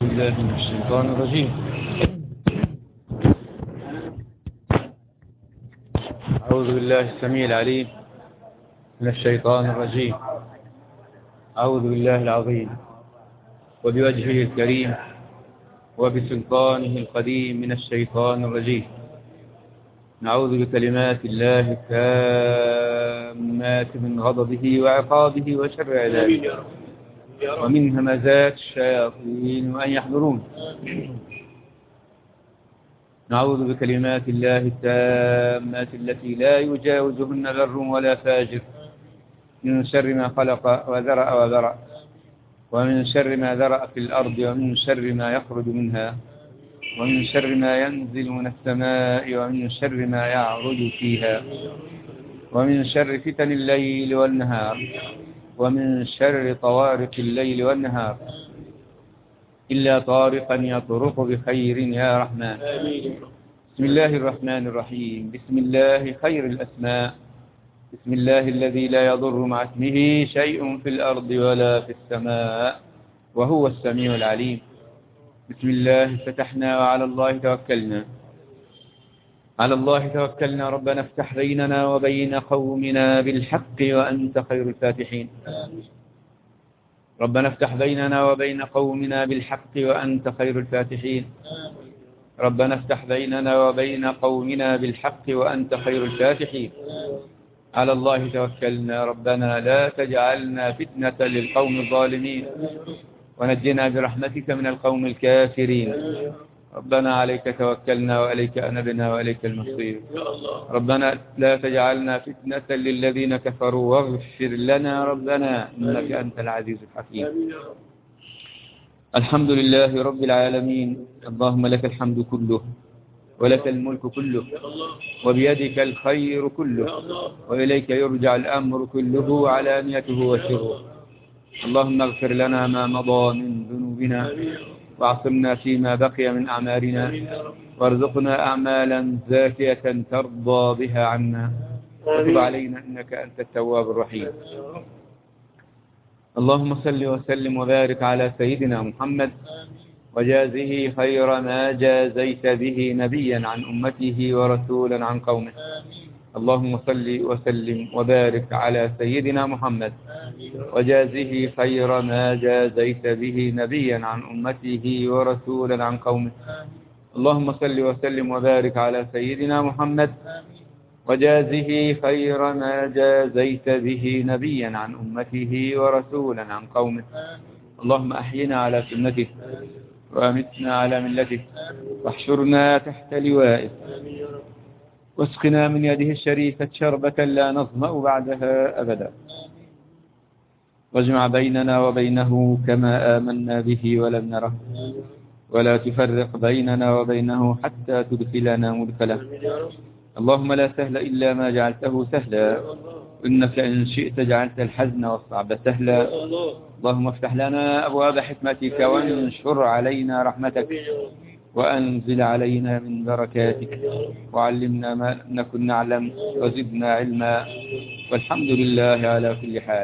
بالله من الشيطان الرجيم أعوذ بالله السميع العليم من الشيطان الرجيم أعوذ بالله العظيم وبوجهه الكريم وبسلطانه القديم من الشيطان الرجيم نعوذ بكلمات الله التامات من غضبه وعقابه وشر عذابه ومن همزات الشياطين وأن يحضرون نعوذ بكلمات الله التامات التي لا يجاوزهن بر ولا فاجر من شر ما خلق وذرأ وذرأ ومن شر ما ذرأ في الأرض ومن شر ما يخرج منها ومن شر ما ينزل من السماء ومن شر ما يعرج فيها ومن شر فتن الليل والنهار ومن شر طوارق الليل والنهار إلا طارقا يطرق بخير يا رحمن بسم الله الرحمن الرحيم بسم الله خير الأسماء بسم الله الذي لا يضر مع اسمه شيء في الأرض ولا في السماء وهو السميع العليم بسم الله فتحنا وعلى الله توكلنا على الله توكلنا ربنا افتح بيننا وبين قومنا بالحق وأنت خير الفاتحين ربنا افتح بيننا وبين قومنا بالحق وأنت خير الفاتحين ربنا افتح بيننا وبين قومنا بالحق وأنت خير الفاتحين على الله توكلنا ربنا لا تجعلنا فتنة للقوم الظالمين ونجنا برحمتك من القوم الكافرين ربنا عليك توكلنا وإليك أنبنا وإليك المصير ربنا لا تجعلنا فتنة للذين كفروا واغفر لنا ربنا إنك أنت العزيز الحكيم الحمد لله رب العالمين اللهم لك الحمد كله ولك الملك كله وبيدك الخير كله وإليك يرجع الأمر كله علانيته وسره اللهم اغفر لنا ما مضى من ذنوبنا واعصمنا فيما بقي من أعمالنا وارزقنا أعمالا زاكية ترضى بها عنا وتب علينا إنك أنت التواب الرحيم اللهم صل وسلم وبارك على سيدنا محمد وجازه خير ما جازيت به نبيا عن أمته ورسولا عن قومه اللهم صل وسلم وبارك على سيدنا محمد وجازه خير ما جازيت به نبيا عن أمته ورسولا عن قومه اللهم صل وسلم وبارك على سيدنا محمد وجازه خير ما جازيت به نبيا عن أمته ورسولا عن قومه اللهم أحينا على سنته وأمتنا على ملته واحشرنا تحت لوائه واسقنا من يده الشريفة شربة لا نظمأ بعدها أبدا واجمع بيننا وبينه كما آمنا به ولم نره ولا تفرق بيننا وبينه حتى تدخلنا مدخله اللهم لا سهل إلا ما جعلته سهلا إنك إن شئت جعلت الحزن والصعب سهلا اللهم افتح لنا أبواب حكمتك وانشر علينا رحمتك وأنزل علينا من بركاتك وعلمنا ما لم نكن نعلم وزدنا علما والحمد لله على كل حال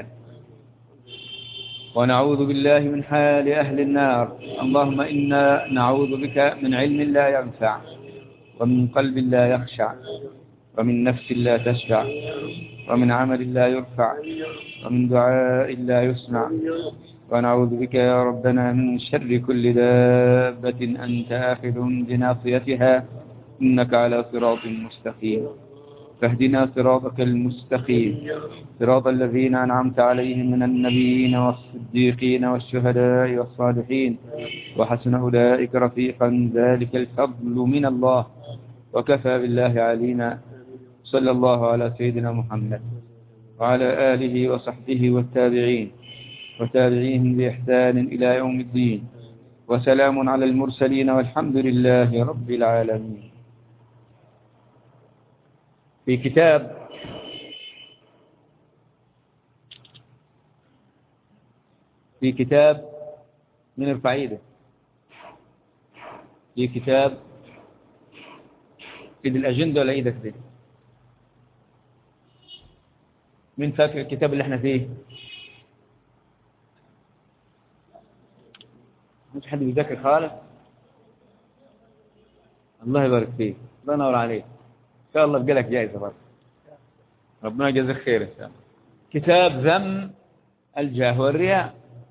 ونعوذ بالله من حال أهل النار اللهم إنا نعوذ بك من علم لا ينفع ومن قلب لا يخشع ومن نفس لا تشفع ومن عمل لا يرفع ومن دعاء لا يسمع ونعوذ بك يا ربنا من شر كل دابة أنت آخذ بناصيتها إنك على صراط مستقيم فاهدنا صراطك المستقيم صراط الذين أنعمت عليهم من النبيين والصديقين والشهداء والصالحين وحسن أولئك رفيقا ذلك الفضل من الله وكفى بالله علينا صلى الله على سيدنا محمد وعلى آله وصحبه والتابعين وتابعيهم بإحسان إلى يوم الدين وسلام على المرسلين والحمد لله رب العالمين في كتاب في كتاب من الفعيدة في كتاب في الأجندة ولا إيدك دي من فاكر الكتاب اللي احنا فيه مش حد بيذاكر خالص الله يبارك فيك الله ينور عليك ان شاء الله بقى لك جائزه برضه ربنا يجزاك خير ان شاء الله كتاب ذم الجاه والرياء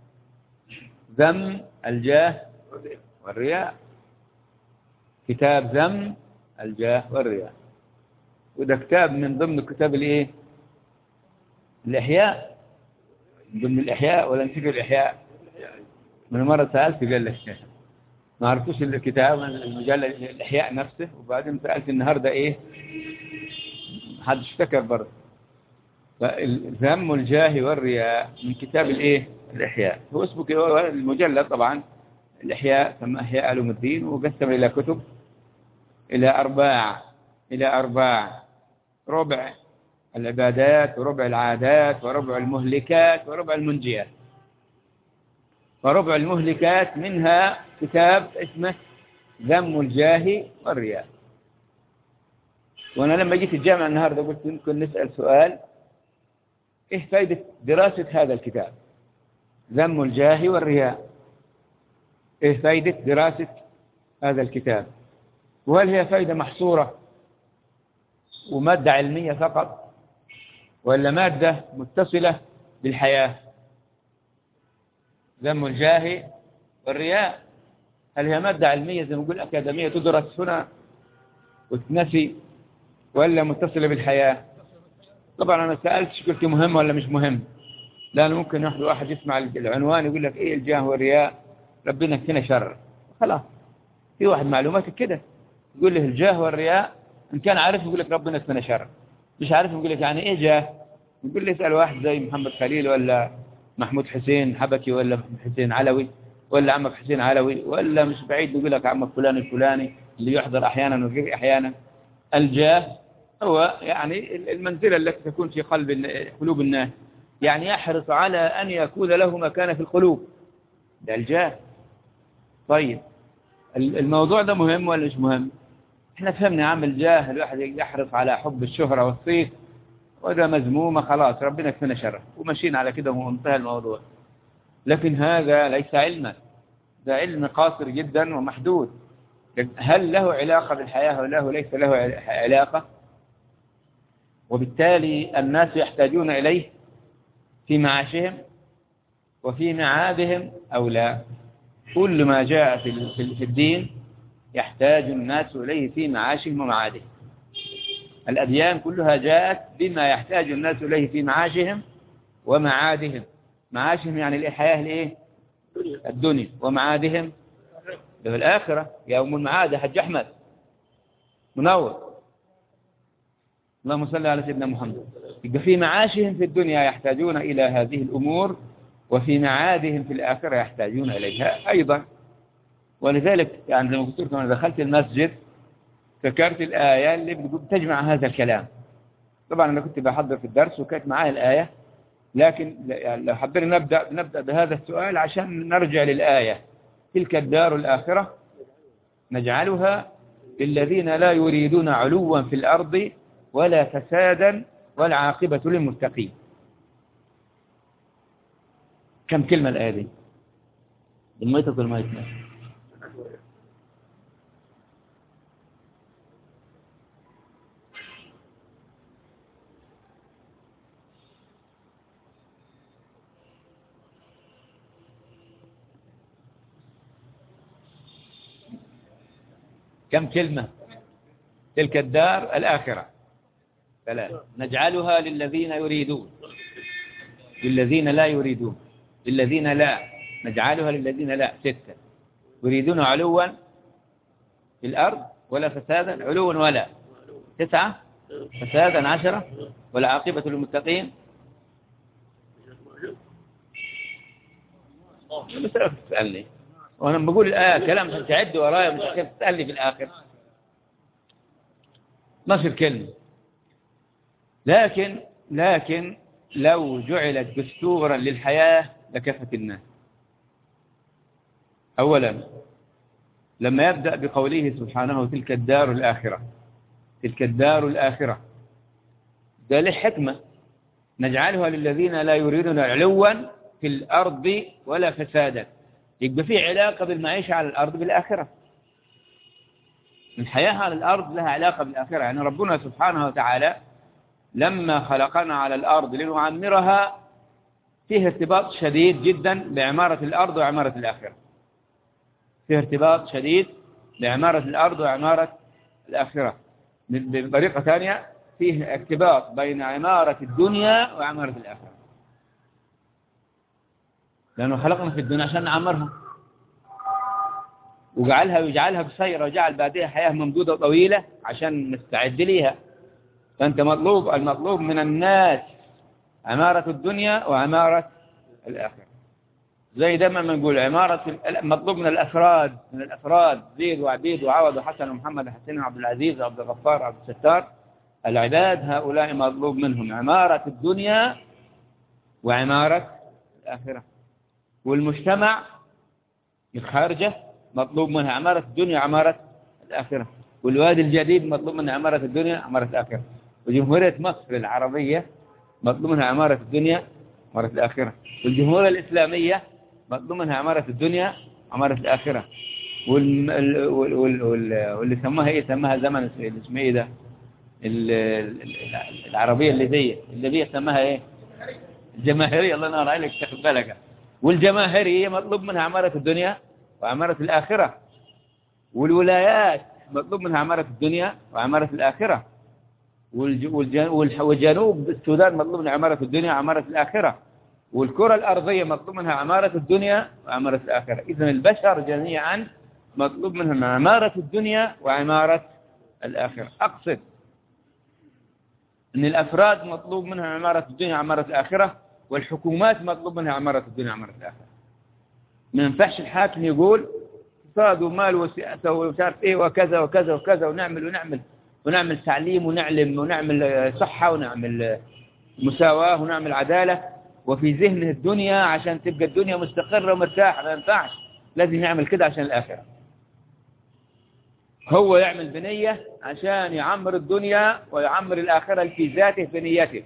ذم الجاه والرياء كتاب ذم الجاه والرياء وده كتاب من ضمن كتاب الايه الاحياء من ضمن الاحياء ولا نسيت الاحياء من مرة سألت قال لك ما عرفتوش الكتاب المجلة الإحياء نفسه وبعدين سألت النهاردة إيه حد اشتكر برضه فالذم الجاه والرياء من كتاب الإيه الإحياء هو اسمه كده المجلد طبعا الإحياء سمى إحياء علوم الدين وقسم إلى كتب إلى أرباع إلى أرباع ربع العبادات وربع العادات وربع المهلكات وربع المنجيات وربع المهلكات منها كتاب اسمه ذم الجاه والرياء وأنا لما جيت الجامعة النهاردة قلت يمكن نسأل سؤال إيه فائدة دراسة هذا الكتاب ذم الجاه والرياء إيه فائدة دراسة هذا الكتاب وهل هي فائدة محصورة ومادة علمية فقط ولا مادة متصلة بالحياة ذم الجاه والرياء هل هي مادة علمية زي ما نقول أكاديمية تدرس هنا وتنفي ولا متصلة بالحياة طبعا أنا سألتش قلت مهم ولا مش مهم لأنه ممكن واحد واحد يسمع العنوان يقول لك إيه الجاه والرياء ربنا يكفينا شر خلاص في واحد معلوماتك كده يقول له الجاه والرياء إن كان عارف يقول لك ربنا يكفينا شر مش عارف يقول لك يعني إيه جاه يقول لي اسأل واحد زي محمد خليل ولا محمود حسين حبكي ولا حسين علوي ولا عمك حسين علوي ولا مش بعيد يقول لك عمك فلان الفلاني اللي يحضر أحيانا ويغيب أحيانا الجاه هو يعني المنزلة التي تكون في قلب قلوب الناس يعني يحرص على أن يكون له مكان في القلوب ده الجاه طيب الموضوع ده مهم ولا مش مهم احنا فهمنا يا عم الجاه الواحد يحرص على حب الشهرة والصيت وإذا مذمومة خلاص ربنا يكفينا شره وماشيين على كده وانتهى الموضوع لكن هذا ليس علما ده علم قاصر جدا ومحدود هل له علاقة بالحياة ولا له ليس له علاقة وبالتالي الناس يحتاجون إليه في معاشهم وفي معادهم أو لا كل ما جاء في الدين يحتاج الناس إليه في معاشهم ومعادهم الأديان كلها جاءت بما يحتاج الناس إليه في معاشهم ومعادهم معاشهم يعني الحياة الإيه الدنيا ومعادهم في الآخرة يوم المعاد حج أحمد منور اللهم صل على سيدنا محمد يبقى في معاشهم في الدنيا يحتاجون إلى هذه الأمور وفي معادهم في الآخرة يحتاجون إليها أيضا ولذلك يعني زي ما قلت لكم أنا دخلت المسجد ذكرت الآية اللي بتجمع هذا الكلام طبعا أنا كنت بحضر في الدرس وكانت معايا الآية لكن لو حبينا نبدأ نبدأ بهذا السؤال عشان نرجع للآية تلك الدار الآخرة نجعلها للذين لا يريدون علوا في الأرض ولا فسادا والعاقبة للمتقين كم كلمة الآية دي الميتة والميتة كم كلمة تلك الدار الآخرة ثلاث نجعلها للذين يريدون للذين لا يريدون للذين لا نجعلها للذين لا ستة يريدون علوا في الأرض ولا فسادا علوا ولا تسعة فسادا عشرة والعاقبة للمتقين مسألة تسألني وأنا بقول الآية كلام تعد ورايا مش كيف تسألني في الآخر ما في الكلمة لكن لكن لو جعلت دستورا للحياة لكفت الناس أولا لما يبدأ بقوله سبحانه تلك الدار الآخرة تلك الدار الآخرة ده له حكمة نجعلها للذين لا يريدون علوا في الأرض ولا فسادا يبقى في علاقة بالمعيشة على الأرض بالآخرة الحياة على الأرض لها علاقة بالآخرة يعني ربنا سبحانه وتعالى لما خلقنا على الأرض لنعمرها فيه ارتباط شديد جدا بعمارة الأرض وعمارة الآخرة فيه ارتباط شديد بعمارة الأرض وعمارة الآخرة بطريقة ثانية فيه ارتباط بين عمارة الدنيا وعمارة الآخرة لأنه خلقنا في الدنيا عشان نعمرها وجعلها ويجعلها بصيرة وجعل بعدها حياة ممدودة وطويلة عشان نستعد ليها فأنت مطلوب المطلوب من الناس عمارة الدنيا وعمارة الآخرة زي دائما ما نقول عمارة مطلوب من الأفراد من الأفراد زيد وعبيد وعوض وحسن ومحمد وحسين وعبد العزيز وعبد الغفار وعبد الستار العباد هؤلاء مطلوب منهم عمارة الدنيا وعمارة الآخرة والمجتمع الخارجة مطلوب منها عمارة الدنيا وعمارة الآخرة والوادي الجديد مطلوب منها عمارة الدنيا وعمارة الآخرة وجمهورية مصر العربية مطلوب منها عمارة الدنيا وعمارة الآخرة والجمهورية الإسلامية مطلوب منها عمارة الدنيا وعمارة الآخرة وال... وال... وال... وال... واللي سموها ايه سماها زمن اسمه ايه ده العربية الليبية الليبية سماها ايه الجماهيرية الله ينور عليك تاخد بالك والجماهيرية مطلوب منها عمارة الدنيا وعمارة الآخرة والولايات مطلوب منها عمارة الدنيا وعمارة الآخرة والجنوب السودان مطلوب منها عمارة الدنيا وعمارة الآخرة والكرة الأرضية مطلوب منها عمارة الدنيا وعمارة الآخرة إذن البشر جميعا مطلوب منهم عمارة الدنيا وعمارة الآخرة أقصد أن الأفراد مطلوب منها عمارة الدنيا وعمارة الآخرة والحكومات مطلوب منها عمارة الدنيا وعمارة الآخرة ما ينفعش الحاكم يقول اقتصاد ومال وسياسة ومش عارف ايه وكذا وكذا وكذا ونعمل ونعمل ونعمل تعليم ونعلم ونعمل صحة ونعمل مساواة ونعمل عدالة وفي ذهنه الدنيا عشان تبقى الدنيا مستقرة ومرتاحة ما ينفعش لازم يعمل كده عشان الآخرة هو يعمل بنية عشان يعمر الدنيا ويعمر الآخرة في ذاته بنيته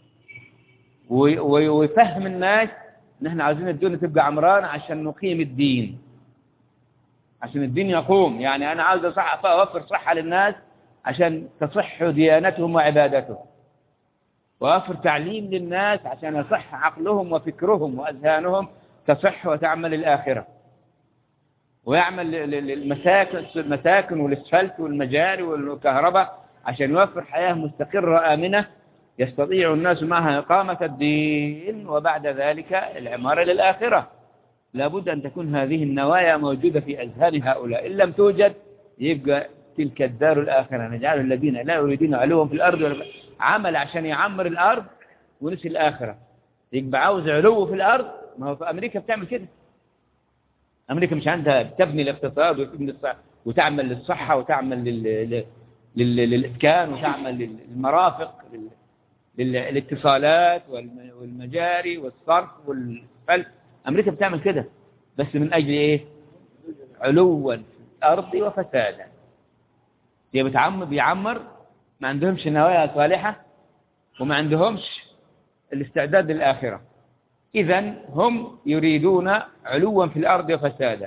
ويفهم الناس ان احنا عايزين الدنيا تبقى عمران عشان نقيم الدين عشان الدين يقوم يعني انا عاوز اصح اوفر صحة للناس عشان تصح ديانتهم وعبادتهم وأوفر تعليم للناس عشان يصح عقلهم وفكرهم وأذهانهم تصح وتعمل الآخرة ويعمل المساكن المساكن والاسفلت والمجاري والكهرباء عشان يوفر حياة مستقرة آمنة يستطيع الناس معها إقامة الدين وبعد ذلك العمارة للآخرة لابد أن تكون هذه النوايا موجودة في أذهان هؤلاء إن لم توجد يبقى تلك الدار الآخرة نجعل الذين لا يريدون علوهم في الأرض عمل عشان يعمر الأرض ونسي الآخرة يبقى عاوز علو في الأرض ما هو في أمريكا بتعمل كده أمريكا مش عندها بتبني الاقتصاد وتبني وتعمل للصحة وتعمل لل... لل... للإسكان وتعمل للمرافق لل... للاتصالات والمجاري والصرف والفلك أمريكا بتعمل كده بس من أجل إيه علوا في الأرض وفسادا هي بتعمر بيعمر ما عندهمش نوايا صالحة وما عندهمش الاستعداد للآخرة إذا هم يريدون علوا في الأرض وفسادا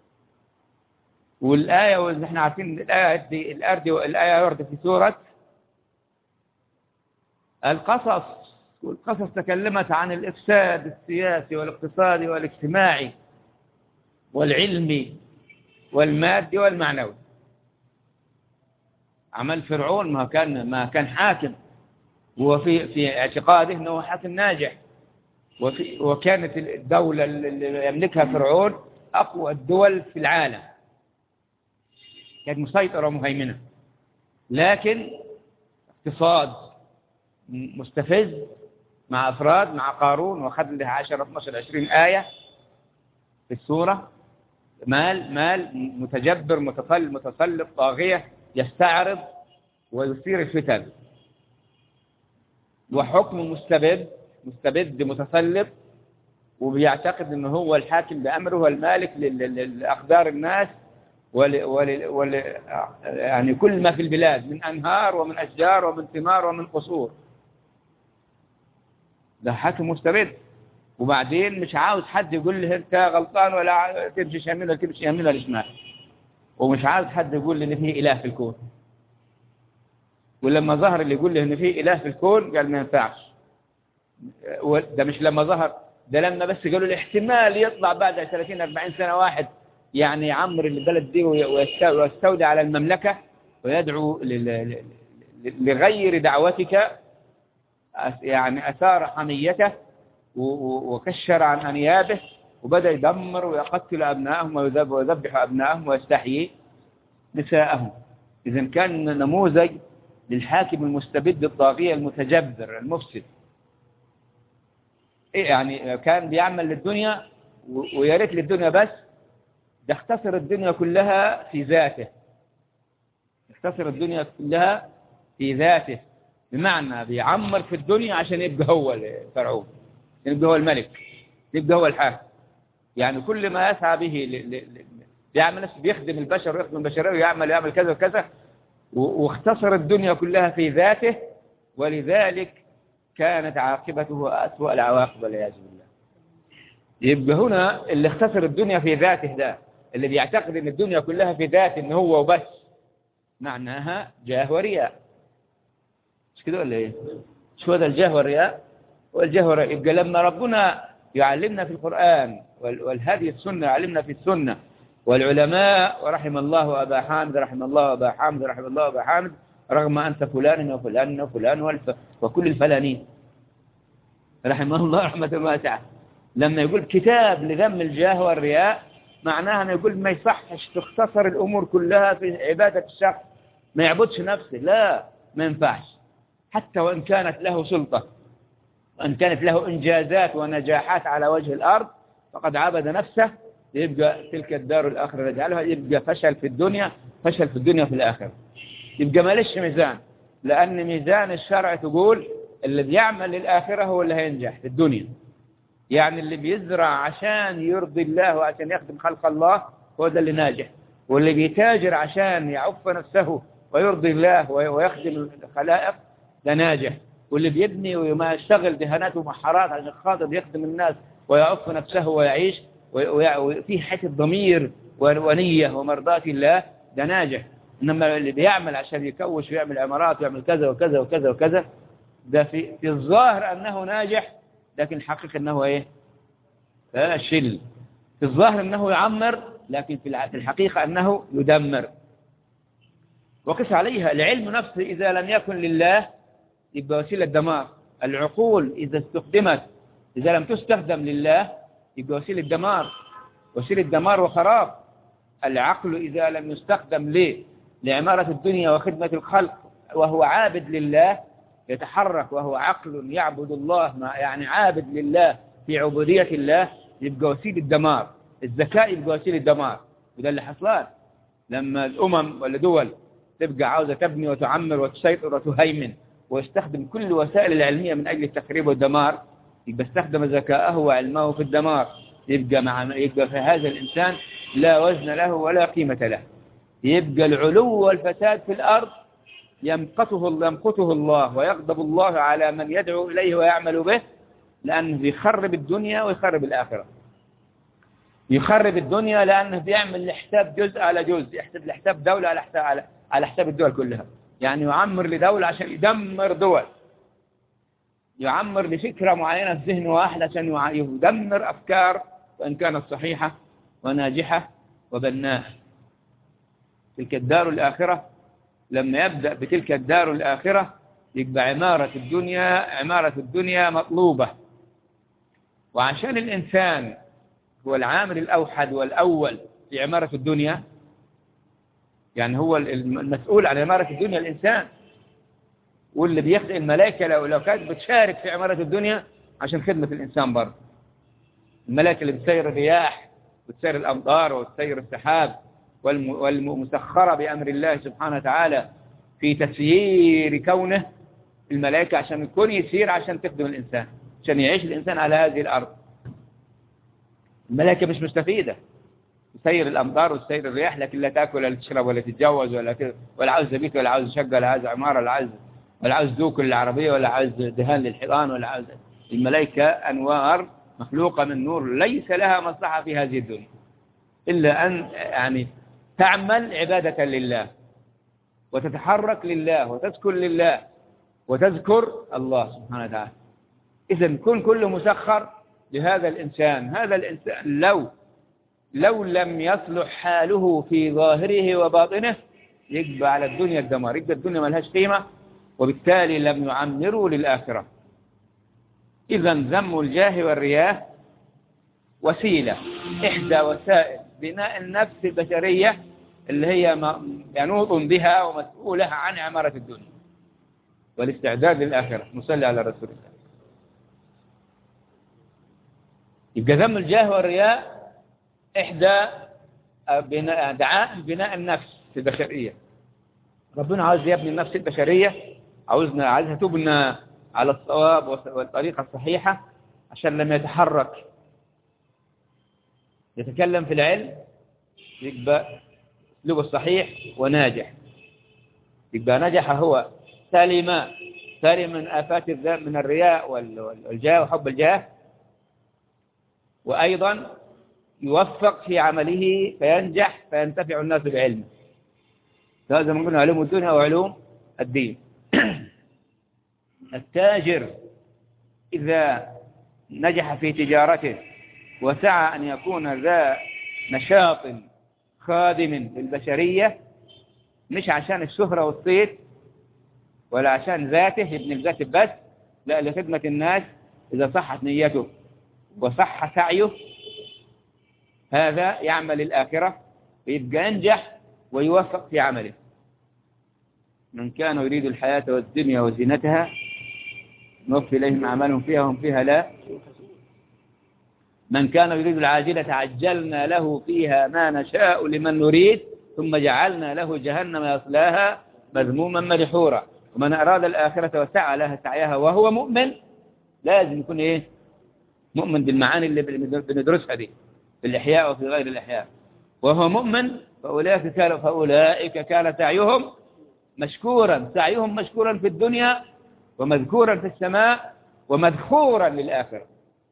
والآية ونحن عارفين الآية دي الأرض الآية ورد في سورة القصص والقصص تكلمت عن الإفساد السياسي والاقتصادي والاجتماعي والعلمي والمادي والمعنوي عمل فرعون ما كان ما كان حاكم وفي في اعتقاده انه حاكم ناجح وفي وكانت الدولة اللي يملكها فرعون أقوى الدول في العالم كانت مسيطرة ومهيمنة لكن اقتصاد مستفز مع أفراد مع قارون وأخذ لها 10 12 20 آية في السورة مال مال متجبر متسلط متسلط طاغية يستعرض ويثير الفتن وحكم مستبد مستبد متسلط وبيعتقد انه هو الحاكم بأمره والمالك لأقدار الناس ول ول ول يعني كل ما في البلاد من أنهار ومن أشجار ومن ثمار ومن قصور ده حاكم مستبد وبعدين مش عاوز حد يقول لي انت غلطان ولا تمشي يمين ولا تمشي يمين ولا شمال ومش عاوز حد يقول لي ان في اله في الكون ولما ظهر اللي يقول لي ان في اله في الكون قال ما ينفعش ده مش لما ظهر ده لما بس قالوا لي احتمال يطلع بعد 30 40 سنه واحد يعني يعمر البلد دي ويستولي على المملكه ويدعو لغير دعوتك يعني اثار حميته وكشر عن انيابه وبدا يدمر ويقتل ابنائهم ويذبح ابنائهم ويستحيي نساءهم اذا كان نموذج للحاكم المستبد الطاغية المتجبر المفسد إيه يعني كان بيعمل للدنيا ويا ريت للدنيا بس ده اختصر الدنيا كلها في ذاته اختصر الدنيا كلها في ذاته بمعنى بيعمر في الدنيا عشان يبقى هو الفرعون يبقى هو الملك يبقى هو الحاكم يعني كل ما يسعى به بيعمل بيخدم البشر ويخدم البشرية ويعمل يعمل كذا وكذا واختصر الدنيا كلها في ذاته ولذلك كانت عاقبته أسوأ العواقب والعياذ بالله يبقى هنا اللي اختصر الدنيا في ذاته ده اللي بيعتقد ان الدنيا كلها في ذاته ان هو وبس معناها جاه ورياء مش كده ولا ايه شو هذا الجاه والرياء والجاه والرياء يبقى لما ربنا يعلمنا في القرآن والهدي السنة يعلمنا في السنة والعلماء ورحم الله أبا حامد رحم الله أبا حامد رحم الله أبا حامد رغم أنت فلان وفلان وفلان والف وكل الفلانين رحمه الله رحمة واسعة لما يقول كتاب لذم الجاه والرياء معناها أنه يقول ما يصحش تختصر الأمور كلها في عبادة الشخص ما يعبدش نفسه لا ما ينفعش حتى وإن كانت له سلطة وإن كانت له إنجازات ونجاحات على وجه الأرض فقد عبد نفسه يبقى تلك الدار الآخرة نجعلها يبقى فشل في الدنيا فشل في الدنيا وفي الآخرة يبقى مالش ميزان لأن ميزان الشرع تقول اللي بيعمل للآخرة هو اللي هينجح في الدنيا يعني اللي بيزرع عشان يرضي الله وعشان يخدم خلق الله هو ده اللي ناجح واللي بيتاجر عشان يعف نفسه ويرضي الله ويخدم الخلائق ده ناجح واللي بيبني وما يشتغل دهانات ومحارات عشان خاطر يخدم الناس ويعف نفسه ويعيش وفيه حته ضمير ونية ومرضاة الله ده ناجح إنما اللي بيعمل عشان يكوش ويعمل عمارات ويعمل كذا وكذا وكذا وكذا ده في, في الظاهر أنه ناجح لكن الحقيقة أنه إيه فاشل في الظاهر أنه يعمر لكن في الحقيقة أنه يدمر وقس عليها العلم نفسه إذا لم يكن لله يبقى وسيلة دمار العقول إذا استخدمت إذا لم تستخدم لله يبقى وسيلة دمار وسيلة دمار وخراب العقل إذا لم يستخدم ليه لعمارة الدنيا وخدمة الخلق وهو عابد لله يتحرك وهو عقل يعبد الله ما يعني عابد لله في عبودية الله يبقى وسيلة دمار الذكاء يبقى وسيلة دمار وده اللي حصلان لما الأمم ولا دول تبقى عاوزة تبني وتعمر وتسيطر وتهيمن ويستخدم كل وسائل العلمية من أجل التخريب والدمار يبقى استخدم ذكاءه وعلمه في الدمار يبقى مع يبقى في هذا الإنسان لا وزن له ولا قيمة له يبقى العلو والفساد في الأرض يمقته يمقته الله ويغضب الله على من يدعو إليه ويعمل به لأنه يخرب الدنيا ويخرب الآخرة يخرب الدنيا لأنه بيعمل لحساب جزء على جزء يحسب لحساب دولة على حساب على, على حساب الدول كلها يعني يعمر لدولة عشان يدمر دول يعمر لفكرة معينة في ذهن واحد عشان يدمر أفكار وإن كانت صحيحة وناجحة وبناءة تلك الدار الآخرة لما يبدأ بتلك الدار الآخرة يبقى عمارة الدنيا عمارة الدنيا مطلوبة وعشان الإنسان هو العامل الأوحد والأول في عمارة الدنيا يعني هو المسؤول عن عمارة الدنيا الإنسان واللي بيخدم الملائكة لو, لو كانت بتشارك في عمارة الدنيا عشان خدمة الإنسان برضه الملائكة اللي بتسير الرياح وتسير الأمطار وتسير السحاب والمسخرة بأمر الله سبحانه وتعالى في تسيير كونه الملائكة عشان يكون يسير عشان تخدم الإنسان عشان يعيش الإنسان على هذه الأرض الملائكة مش مستفيدة تسير الأمطار وتسير الرياح لكن لا تأكل ولا تشرب ولا تتجوز ولا كذا ولا عاوز بيت ولا عاوز شقة ولا عاوز عمارة ولا عاوز ولا عاوز دوك للعربية ولا عاوز دهان للحيطان ولا عاوز الملائكة أنوار مخلوقة من نور ليس لها مصلحة في هذه الدنيا إلا أن يعني تعمل عبادة لله وتتحرك لله وتذكر لله وتذكر الله سبحانه وتعالى إذا كن كله مسخر لهذا الإنسان هذا الإنسان لو لو لم يصلح حاله في ظاهره وباطنه يقبى على الدنيا الدمار يقبى الدنيا ما لهاش قيمة وبالتالي لم يعمروا للآخرة إذا ذم الجاه والرياء وسيلة إحدى وسائل بناء النفس البشرية اللي هي منوط بها ومسؤولة عن عمارة الدنيا والاستعداد للآخرة نصلي على رسول الله يبقى ذم الجاه والرياء إحدى بناء دعاء بناء النفس البشرية ربنا عاوز يبني النفس البشرية عاوزنا عايزها تبنى على الصواب والطريقة الصحيحة عشان لما يتحرك يتكلم في العلم يبقى اسلوبه الصحيح وناجح يبقى نجح هو سلم سلم من آفات من الرياء والجاه وحب الجاه وأيضا يوفق في عمله فينجح فينتفع الناس بعلمه هذا من قلنا علوم الدنيا وعلوم الدين التاجر إذا نجح في تجارته وسعى أن يكون ذا نشاط خادم للبشرية مش عشان الشهرة والصيت ولا عشان ذاته يبني الذات بس لا لخدمة الناس إذا صحت نيته وصح سعيه هذا يعمل الآخرة ويبقى ينجح ويوفق في عمله من كان يريد الحياة والدنيا وزينتها نوفي إليهم أعمالهم فيها وهم فيها لا من كان يريد العاجلة عجلنا له فيها ما نشاء لمن نريد ثم جعلنا له جهنم يصلاها مذموما مدحورا ومن أراد الآخرة وسعى لها سعيها وهو مؤمن لازم يكون إيه مؤمن بالمعاني اللي بندرسها دي في الإحياء وفي غير الإحياء وهو مؤمن فأولئك كان, فأولئك كان سعيهم مشكورا سعيهم مشكورا في الدنيا ومذكورا في السماء ومذكورا للآخرة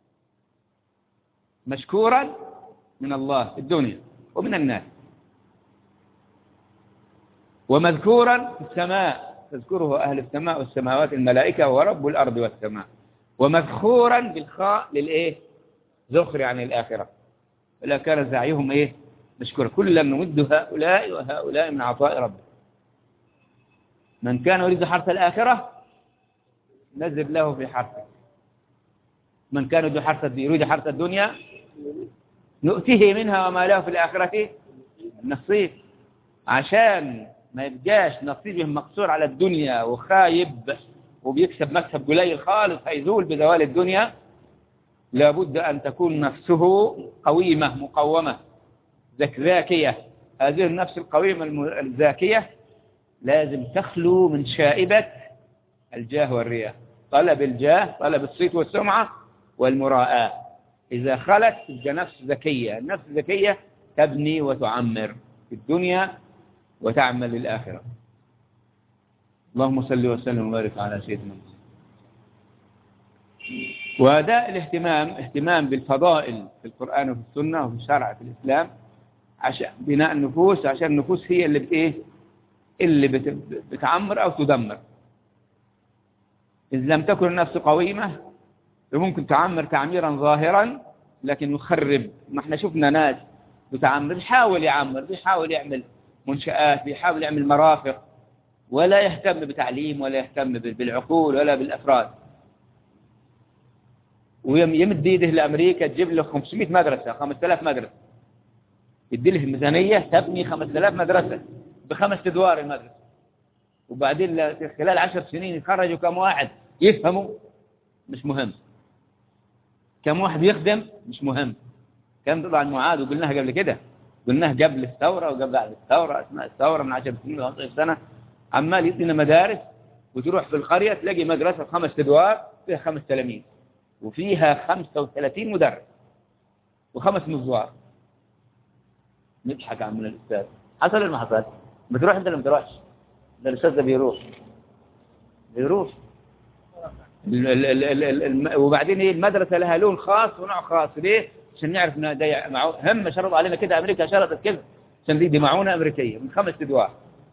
مشكورا من الله في الدنيا ومن الناس ومذكورا في السماء تذكره أهل السماء والسماوات الملائكة ورب الأرض والسماء ومذكورا بالخاء للإيه ذخر عن الآخرة فلا كان سعيهم إيه مشكورا كلا نمد هؤلاء وهؤلاء من عطاء ربه من كان يريد حرث الآخرة نزل له في حرثه من كان يريد حرث يريد حرث الدنيا نؤتيه منها وما له في الآخرة نصيب عشان ما يبقاش نصيبهم مقصور على الدنيا وخايب وبيكسب مكسب قليل خالص هيزول بزوال الدنيا لابد أن تكون نفسه قويمة مقومة ذاكية هذه النفس القويمة الذاكية لازم تخلو من شائبة الجاه والرياء طلب الجاه طلب الصيت والسمعة والمراءة إذا خلت تبقى نفس ذكية النفس الذكية تبني وتعمر في الدنيا وتعمل للآخرة اللهم صل وسلم وبارك على سيدنا محمد وهذا الاهتمام اهتمام بالفضائل في القرآن وفي السنة وفي الشرع في الإسلام عشان بناء النفوس عشان النفوس هي اللي بإيه اللي بتعمر أو تدمر إذ لم تكن النفس قويمة ممكن تعمر تعميرا ظاهرا لكن يخرب ما احنا شفنا ناس بتعمر بيحاول يعمر بيحاول يعمل منشآت بيحاول يعمل مرافق ولا يهتم بتعليم ولا يهتم بالعقول ولا بالأفراد ويمد ايده لأمريكا تجيب له 500 مدرسة 5000 مدرسة يدي له ميزانية تبني 5000 مدرسة بخمس ادوار المدرسة وبعدين خلال عشر سنين يخرجوا كم واحد يفهموا مش مهم كم واحد يخدم مش مهم كم طبعا معاد وقلناها قبل كده قلناها قبل الثورة وقبل بعد الثورة أثناء الثورة من 10 سنين و 15 سنة عمال يدينا مدارس وتروح في القرية تلاقي مدرسة خمس أدوار فيها خمس تلاميذ وفيها 35 مدرس وخمس مزوار نضحك عن الأستاذ حصل ولا ما حصل؟ بتروح أنت ولا ما بتروحش؟ ده الأستاذ ده بيروح بيروح ال- ال- ال- ال- ال- الم- وبعدين ايه المدرسة لها لون خاص ونوع خاص ليه عشان نعرف ان ده معو... هم شرط علينا كده امريكا شرطت كده عشان دي, دي معونة امريكية من خمس ادوار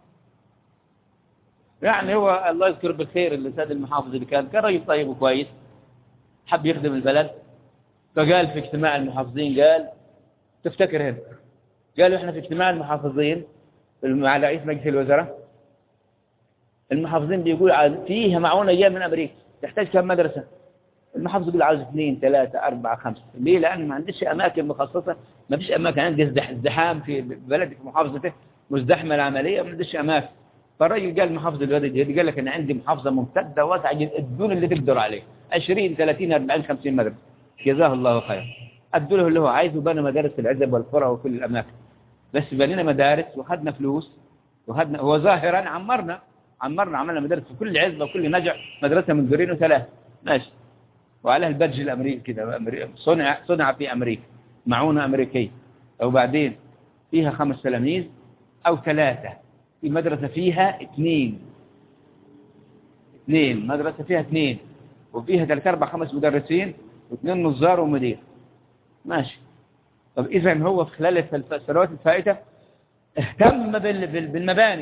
يعني هو الله يذكر بالخير اللي سيد المحافظ اللي كان كان راجل طيب وكويس حب يخدم البلد فقال في اجتماع المحافظين قال تفتكر هنا قالوا احنا في اجتماع المحافظين مع رئيس مجلس الوزراء المحافظين بيقول عايز- فيها معونة جاية من أمريكا تحتاج كم مدرسة المحافظ يقول عاوز اثنين ثلاثة أربعة خمسة ليه لأن ما عندش أماكن مخصصة ما فيش أماكن عندي ازدح- ازدحام في بلدي في محافظته مزدحمة العملية ما عندش أماكن فالراجل قال محافظ الوادي قال لك أنا عندي محافظة ممتدة واسعة جدا ادون اللي تقدر عليه 20 30 40 50 مدرسة جزاه الله خير ادوا له اللي هو عايزه بنى مدارس في العزب والقرى وكل الأماكن بس بنينا مدارس وخدنا فلوس وخدنا هو ظاهرا عمرنا عمرنا عملنا مدارس في كل عزبة وكل نجع مدرسة من دورين وثلاث ماشي وعليها البادج الأمريكي كده أمريكي صنع صنع في أمريكا معونة أمريكية وبعدين فيها خمس تلاميذ أو ثلاثة في مدرسة فيها اثنين اثنين مدرسة فيها اثنين وفيها ثلاث أربع خمس مدرسين واثنين نظار ومدير ماشي طب إذا هو في خلال الف- السنوات الفائتة اهتم بال- بال- بالمباني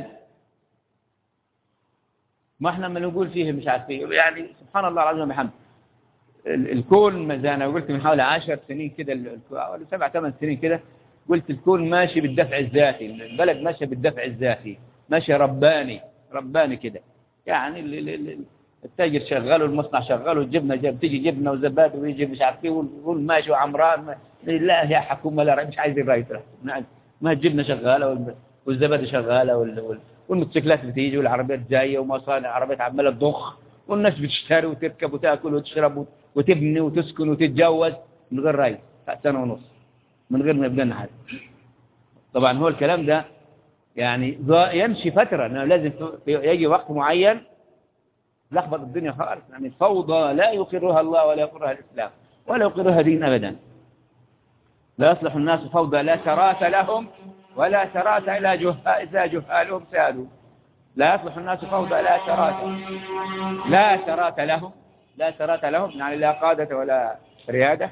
ما احنا ما نقول فيه مش عارف ايه يعني سبحان الله العظيم وبحمده ال- الكون زي انا قلت من حوالي 10 سنين كده ال- ال- أو سبع ثمان سنين كده قلت الكون ماشي بالدفع الذاتي البلد ماشيه بالدفع الذاتي ماشي رباني رباني كده يعني ال- ال- ال- التاجر شغال والمصنع شغال والجبنه جاب تيجي جبنه وزبادي ويجي مش عارف ايه ويقول ماشي وعمران ما- لا يا حكومه لا مش عايز الراي ما الجبنه شغاله وال- والزبادي شغاله وال- وال- والموتوسيكلات بتيجي والعربيات جايه ومصانع عربيات عماله تضخ والناس بتشتري وتركب وتاكل وتشرب وت- وتبني وتسكن وتتجوز من غير رأي سنة ونص من غير ما يبقى لنا حاجه طبعا هو الكلام ده يعني ظا- يمشي فترة انه لازم في- يجي وقت معين لخبط الدنيا خالص يعني فوضى لا يقرها الله ولا يقرها الإسلام ولا يقرها دين أبدا لا يصلح الناس فوضى لا سرات لهم ولا سرات إلى جهال إذا جهالهم سادوا لا يصلح الناس فوضى لا سرات لا سرات لهم لا سرات لهم يعني لا قادة ولا ريادة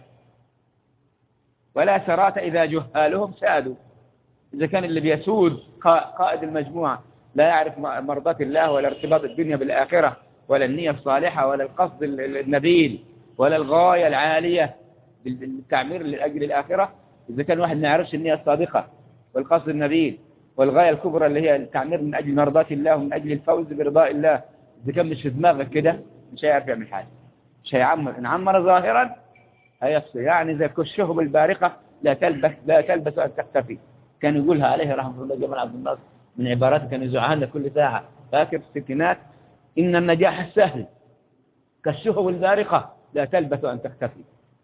ولا سرات إذا جهالهم سادوا إذا كان اللي بيسود قا- قائد المجموعة لا يعرف م- مرضاة الله ولا ارتباط الدنيا بالآخرة ولا النية الصالحة ولا القصد ال- ال- النبيل ولا الغاية العالية بال- بالتعمير لأجل الآخرة إذا كان واحد ما يعرفش النية الصادقة والقصد النبيل والغاية الكبرى اللي هي التعمير من أجل مرضاة الله ومن أجل الفوز برضاء الله إذا كان مش في دماغك كده مش هيعرف يعمل حاجة مش هيعمر إن عمر ظاهرا هيفصل يعني زي كالشهب البارقة لا تلبس لا تلبس أن تختفي كان يقولها عليه رحمه الله جمال عبد الناصر من عباراته كان يزعها لنا كل ساعة فاكر في الستينات إن النجاح السهل كالشهب البارقة لا تلبس أن تختفي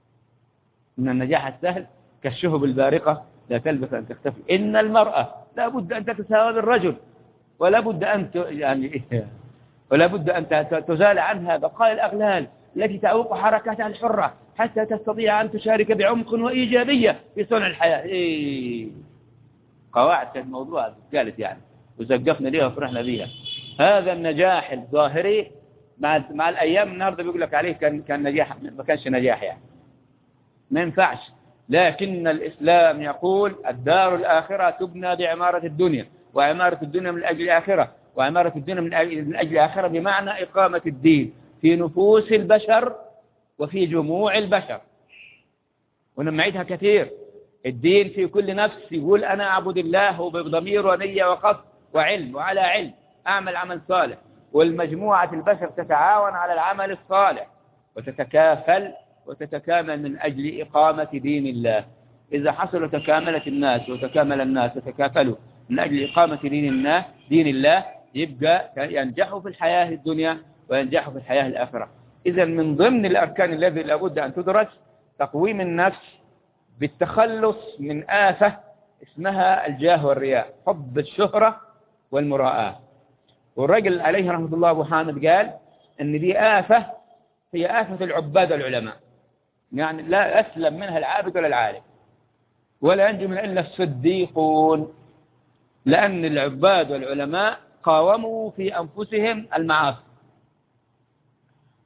إن النجاح السهل كالشهب البارقة لا تلبس أن تختفي إن المرأة لا بد أن تتساوى بالرجل ولا بد أن ت... يعني ولا بد أن ت- تزال عنها بقايا الأغلال التي تعوق حركاتها الحرة حتى تستطيع أن تشارك بعمق وإيجابية في صنع الحياة إيه. قواعد في الموضوع قالت يعني وزقفنا ليها وفرحنا بيها هذا النجاح الظاهري مع مع الأيام النهاردة بيقول لك عليه كان كان نجاح ما كانش نجاح يعني ما ينفعش لكن الإسلام يقول الدار الآخرة تبنى بعمارة الدنيا وعمارة الدنيا من أجل الآخرة وعمارة الدنيا من أجل من أجل الآخرة بمعنى إقامة الدين في نفوس البشر وفي جموع البشر ونمعيدها كثير الدين في كل نفس يقول أنا أعبد الله بضمير ونية وقصد وعلم وعلى علم أعمل عمل صالح والمجموعة البشر تتعاون على العمل الصالح وتتكافل وتتكامل من أجل إقامة دين الله إذا حصل تكاملت الناس وتكامل الناس وتكافلوا من أجل إقامة دين الله دين الله يبقى ينجحوا في الحياة الدنيا وينجحوا في الحياة الآخرة إذا من ضمن الأركان الذي لابد أن تدرس تقويم النفس بالتخلص من آفة اسمها الجاه والرياء حب الشهرة والمراءة والرجل عليه رحمة الله أبو حامد قال أن دي آفة هي آفة العباد والعلماء يعني لا أسلم منها العابد ولا العالم ولا ينجو من إلا الصديقون لأن العباد والعلماء قاوموا في أنفسهم المعاصي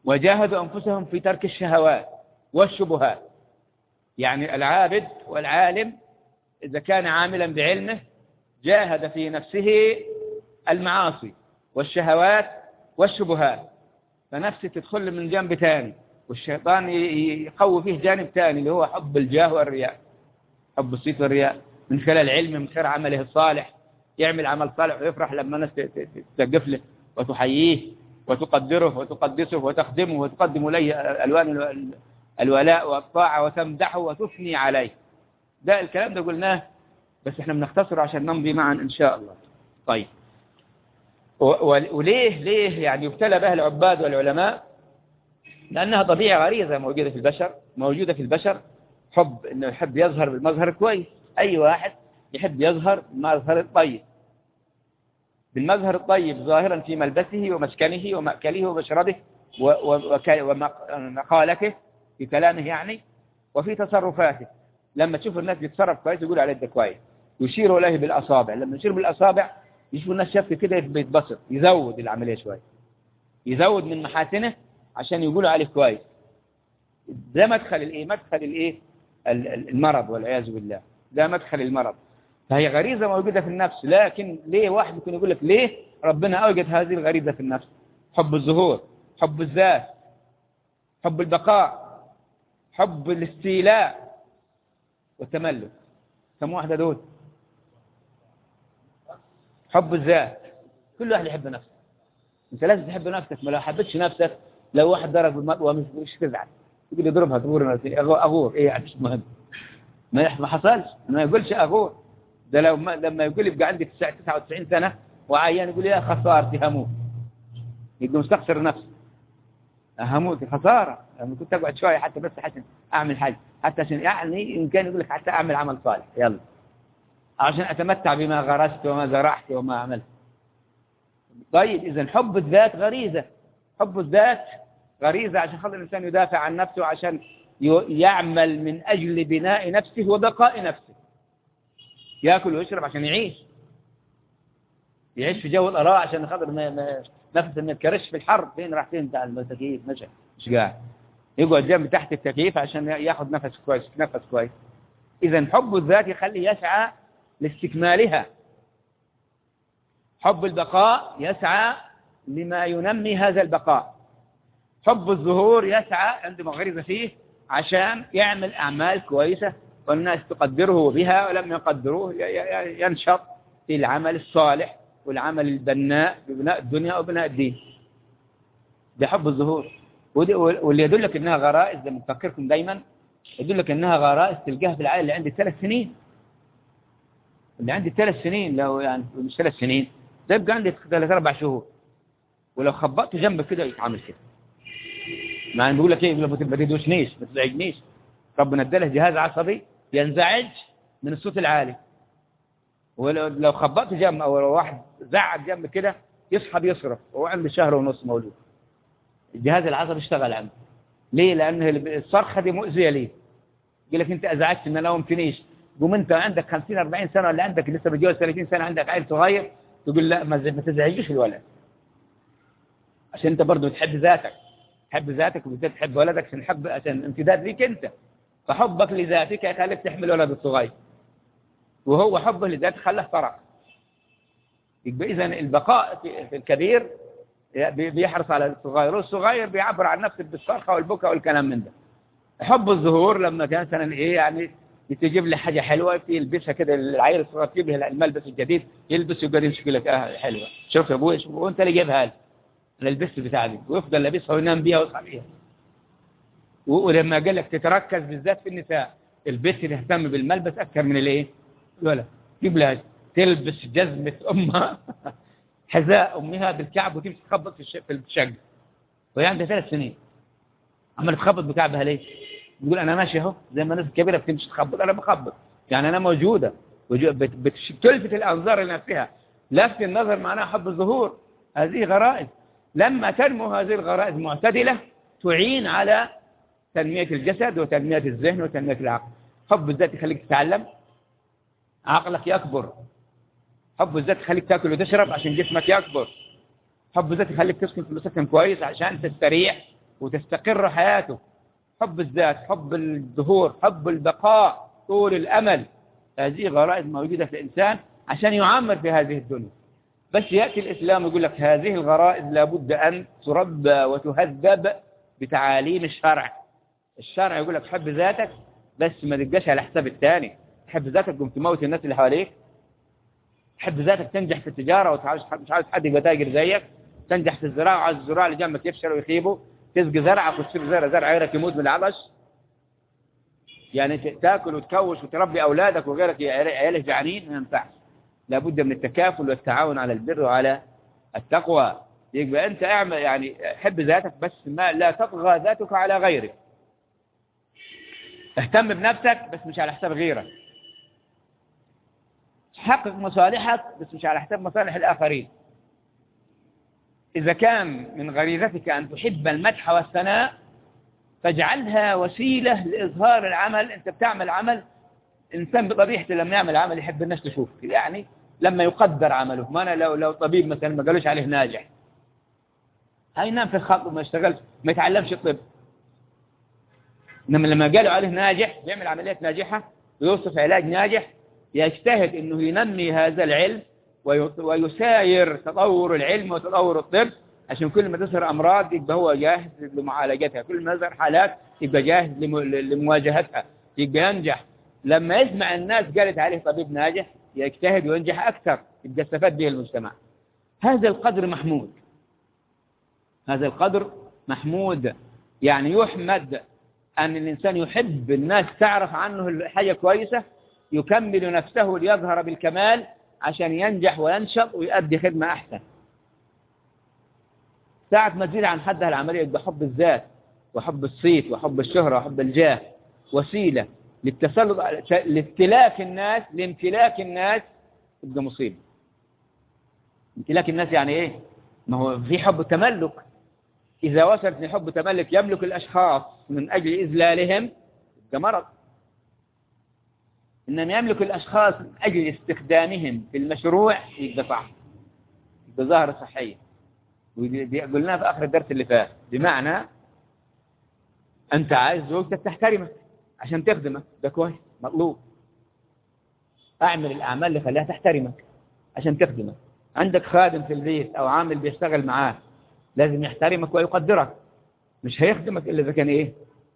وجاهدوا أنفسهم في ترك الشهوات والشبهات يعني العابد والعالم إذا كان عاملا بعلمه جاهد في نفسه المعاصي والشهوات والشبهات فنفسه تدخل من جنب ثاني والشيطان يقوي فيه جانب ثاني اللي هو حب الجاه والرياء حب الصيت والرياء من خلال العلم من خلال عمله الصالح يعمل عمل صالح ويفرح لما الناس تسقف له وتحييه وتقدره وتقدسه وتخدمه وتقدم إليه ألوان الولاء والطاعة وتمدحه وتثني عليه ده الكلام ده قلناه بس احنا بنختصره عشان نمضي معا إن شاء الله طيب وليه ليه يعني يبتلى بها العباد والعلماء لأنها طبيعة غريزة موجودة في البشر موجودة في البشر حب إنه يحب يظهر بالمظهر كويس أي واحد يحب يظهر بالمظهر الطيب بالمظهر الطيب ظاهرا في ملبسه ومسكنه ومأكله ومشربه ومقالته في كلامه يعني وفي تصرفاته لما تشوف الناس بيتصرف كويس يقول عليه ده كويس يشير إليه بالأصابع لما يشير بالأصابع يشوف الناس شاف كده بيتبسط يزود العملية شوية يزود من محاسنه عشان يقولوا عليه كويس ده مدخل الايه مدخل الايه المرض والعياذ بالله ده مدخل المرض فهي غريزة موجودة في النفس لكن ليه واحد ممكن يقول لك ليه ربنا أوجد هذه الغريزة في النفس حب الظهور حب الذات حب البقاء حب الاستيلاء والتملك كم واحدة دول حب الذات كل واحد يحب نفسه انت لازم تحب نفسك ما لو حبيتش نفسك لو واحد ضرب بالمطوة مش تزعل يقول يضربها تغور اغور ايه يعني مش مهم ما ما حصلش ما يقولش اغور ده لو ما لما يقول يبقى عندي 99 سنة وعيان يقول يا خسارتي هموت يبقى مستخسر نفسه هموت خسارة يعني كنت اقعد شوية حتى بس عشان اعمل حاجة حتى عشان يعني ان كان يقول لك حتى اعمل عمل صالح يلا عشان اتمتع بما غرست وما زرعت وما عملت طيب اذا حب الذات غريزة حب الذات غريزة عشان خاطر الإنسان يدافع عن نفسه عشان يعمل من أجل بناء نفسه وبقاء نفسه يأكل ويشرب عشان يعيش يعيش في جو الأراء عشان خاطر ما ما نفسه ما يتكرش في الحر فين راح فين بتاع التكييف مشى مش قاعد يقعد جنب تحت التكييف عشان ياخذ نفس كويس نفس كويس إذا حب الذات يخليه يسعى لاستكمالها حب البقاء يسعى لما ينمي هذا البقاء حب الظهور يسعى عندما غرز فيه عشان يعمل أعمال كويسة والناس تقدره بها ولم يقدروه ينشط في العمل الصالح والعمل البناء ببناء الدنيا وبناء الدين ده حب الظهور واللي يدلك انها غرائز زي ما بفكركم دايما يدلك انها غرائز تلقاها في العائله اللي عندي ثلاث سنين اللي عندي ثلاث سنين لو يعني مش ثلاث سنين ده يبقى عندي ثلاث اربع شهور ولو خبطت جنبك كده يتعامل كده مع ان بيقول لك ايه ما تدوشنيش ما تزعجنيش ربنا اداله جهاز عصبي ينزعج من الصوت العالي ولو خبطت جنب او لو واحد زعق جنب كده يصحى يصرف وهو عنده شهر ونص مولود الجهاز العصبي اشتغل عنده ليه لان الصرخه دي مؤذيه ليه يقول لك انت ازعجت ما نومتنيش قوم انت عندك 50 40 سنه ولا عندك لسه متجوز 30 سنه عندك عيل صغير تقول لا ما تزعجوش الولد عشان انت برضه بتحب ذاتك تحب ذاتك وبالذات تحب ولدك عشان حب عشان امتداد ليك انت فحبك لذاتك يخليك تحمل ولد الصغير وهو حبه لذاته خلاه طرق يبقى اذا البقاء في الكبير بيحرص على الصغير والصغير بيعبر عن نفسه بالصرخه والبكاء والكلام من ده حب الظهور لما كان مثلا ايه يعني تجيب لي حاجه حلوه يلبسها كده العيل الصغير تجيب له الملبس الجديد يلبس ويقعد يمسك لك اه حلوه شوف يا ابوي وانت اللي جايبها لي انا لبست بتاع دي ويفضل لابسها وينام بيها ويصحى بيها ولما قال لك تتركز بالذات في النساء البنت تهتم بالملبس اكثر من الايه الولد جيب لها تلبس جزمه امها حذاء امها بالكعب وتمشي تخبط في الشقه وهي عندها ثلاث سنين عماله تخبط بكعبها ليه بتقول انا ماشي اهو زي ما الناس الكبيره بتمشي تخبط انا بخبط يعني انا موجوده بتلفت الانظار لنفسها لفت النظر معناها حب الظهور هذه غرائز لما تنمو هذه الغرائز معتدلة تعين على تنمية الجسد وتنمية الذهن وتنمية العقل حب الذات يخليك تتعلم عقلك يكبر حب الذات يخليك تاكل وتشرب عشان جسمك يكبر حب الذات يخليك تسكن في مسكن كويس عشان تستريح وتستقر حياته حب الذات حب الظهور حب البقاء طول الأمل هذه غرائز موجودة في الإنسان عشان يعمر في هذه الدنيا بس يأتي الإسلام يقول لك هذه الغرائز لابد أن تربى وتهذب بتعاليم الشرع الشرع يقول لك حب ذاتك بس ما تبقاش على حساب الثاني تحب ذاتك تقوم تموت الناس اللي حواليك تحب ذاتك تنجح في التجارة ومش مش عاوز حد يبقى تاجر زيك تنجح في الزراعة وعايز الزراعة اللي جنبك يفشلوا ويخيبوا تسقي زرعك وتصير زرع زرع غيرك يموت من العطش يعني تاكل وتكوش وتربي اولادك وغيرك عيالك جعانين ما ينفعش لابد من التكافل والتعاون على البر وعلى التقوى يبقى انت اعمل يعني حب ذاتك بس ما لا تطغى ذاتك على غيرك اهتم بنفسك بس مش على حساب غيرك حقق مصالحك بس مش على حساب مصالح الآخرين إذا كان من غريزتك أن تحب المدح والثناء فاجعلها وسيلة لإظهار العمل أنت بتعمل عمل إنسان بطبيعته لما يعمل عمل يحب الناس تشوف يعني لما يقدر عمله ما أنا لو, لو طبيب مثلا ما قالوش عليه ناجح هينام في الخط وما يشتغلش ما يتعلمش الطب إنما لما قالوا عليه ناجح بيعمل عمليات ناجحة ويوصف علاج ناجح يجتهد أنه ينمي هذا العلم ويساير تطور العلم وتطور الطب عشان كل ما تظهر أمراض يبقى هو جاهز لمعالجتها كل ما تظهر حالات يبقى جاهز لمواجهتها يبقى ينجح لما يسمع الناس قالت عليه طبيب ناجح يجتهد وينجح أكثر يبقى استفاد به المجتمع هذا القدر محمود هذا القدر محمود يعني يحمد أن الإنسان يحب الناس تعرف عنه حاجة كويسة يكمل نفسه ليظهر بالكمال عشان ينجح وينشط ويؤدي خدمة أحسن ساعة ما تزيد عن حدها العملية يبقى حب الذات وحب الصيت وحب الشهرة وحب الجاه وسيلة للتسلط لاستلاك الناس لامتلاك الناس تبقى مصيبة امتلاك الناس يعني ايه ما هو في حب تملك إذا وصلت لحب تملك يملك الأشخاص من أجل إذلالهم ده مرض إنما يملك الأشخاص من أجل استخدامهم في المشروع يبقى صح يبقى ظاهرة صحية قلنا في آخر الدرس اللي فات بمعنى أنت عايز زوجتك تحترمك عشان تخدمك ده كويس مطلوب أعمل الأعمال اللي خليها تحترمك عشان تخدمك عندك خادم في البيت أو عامل بيشتغل معاك لازم يحترمك ويقدرك مش هيخدمك إلا إذا كان إيه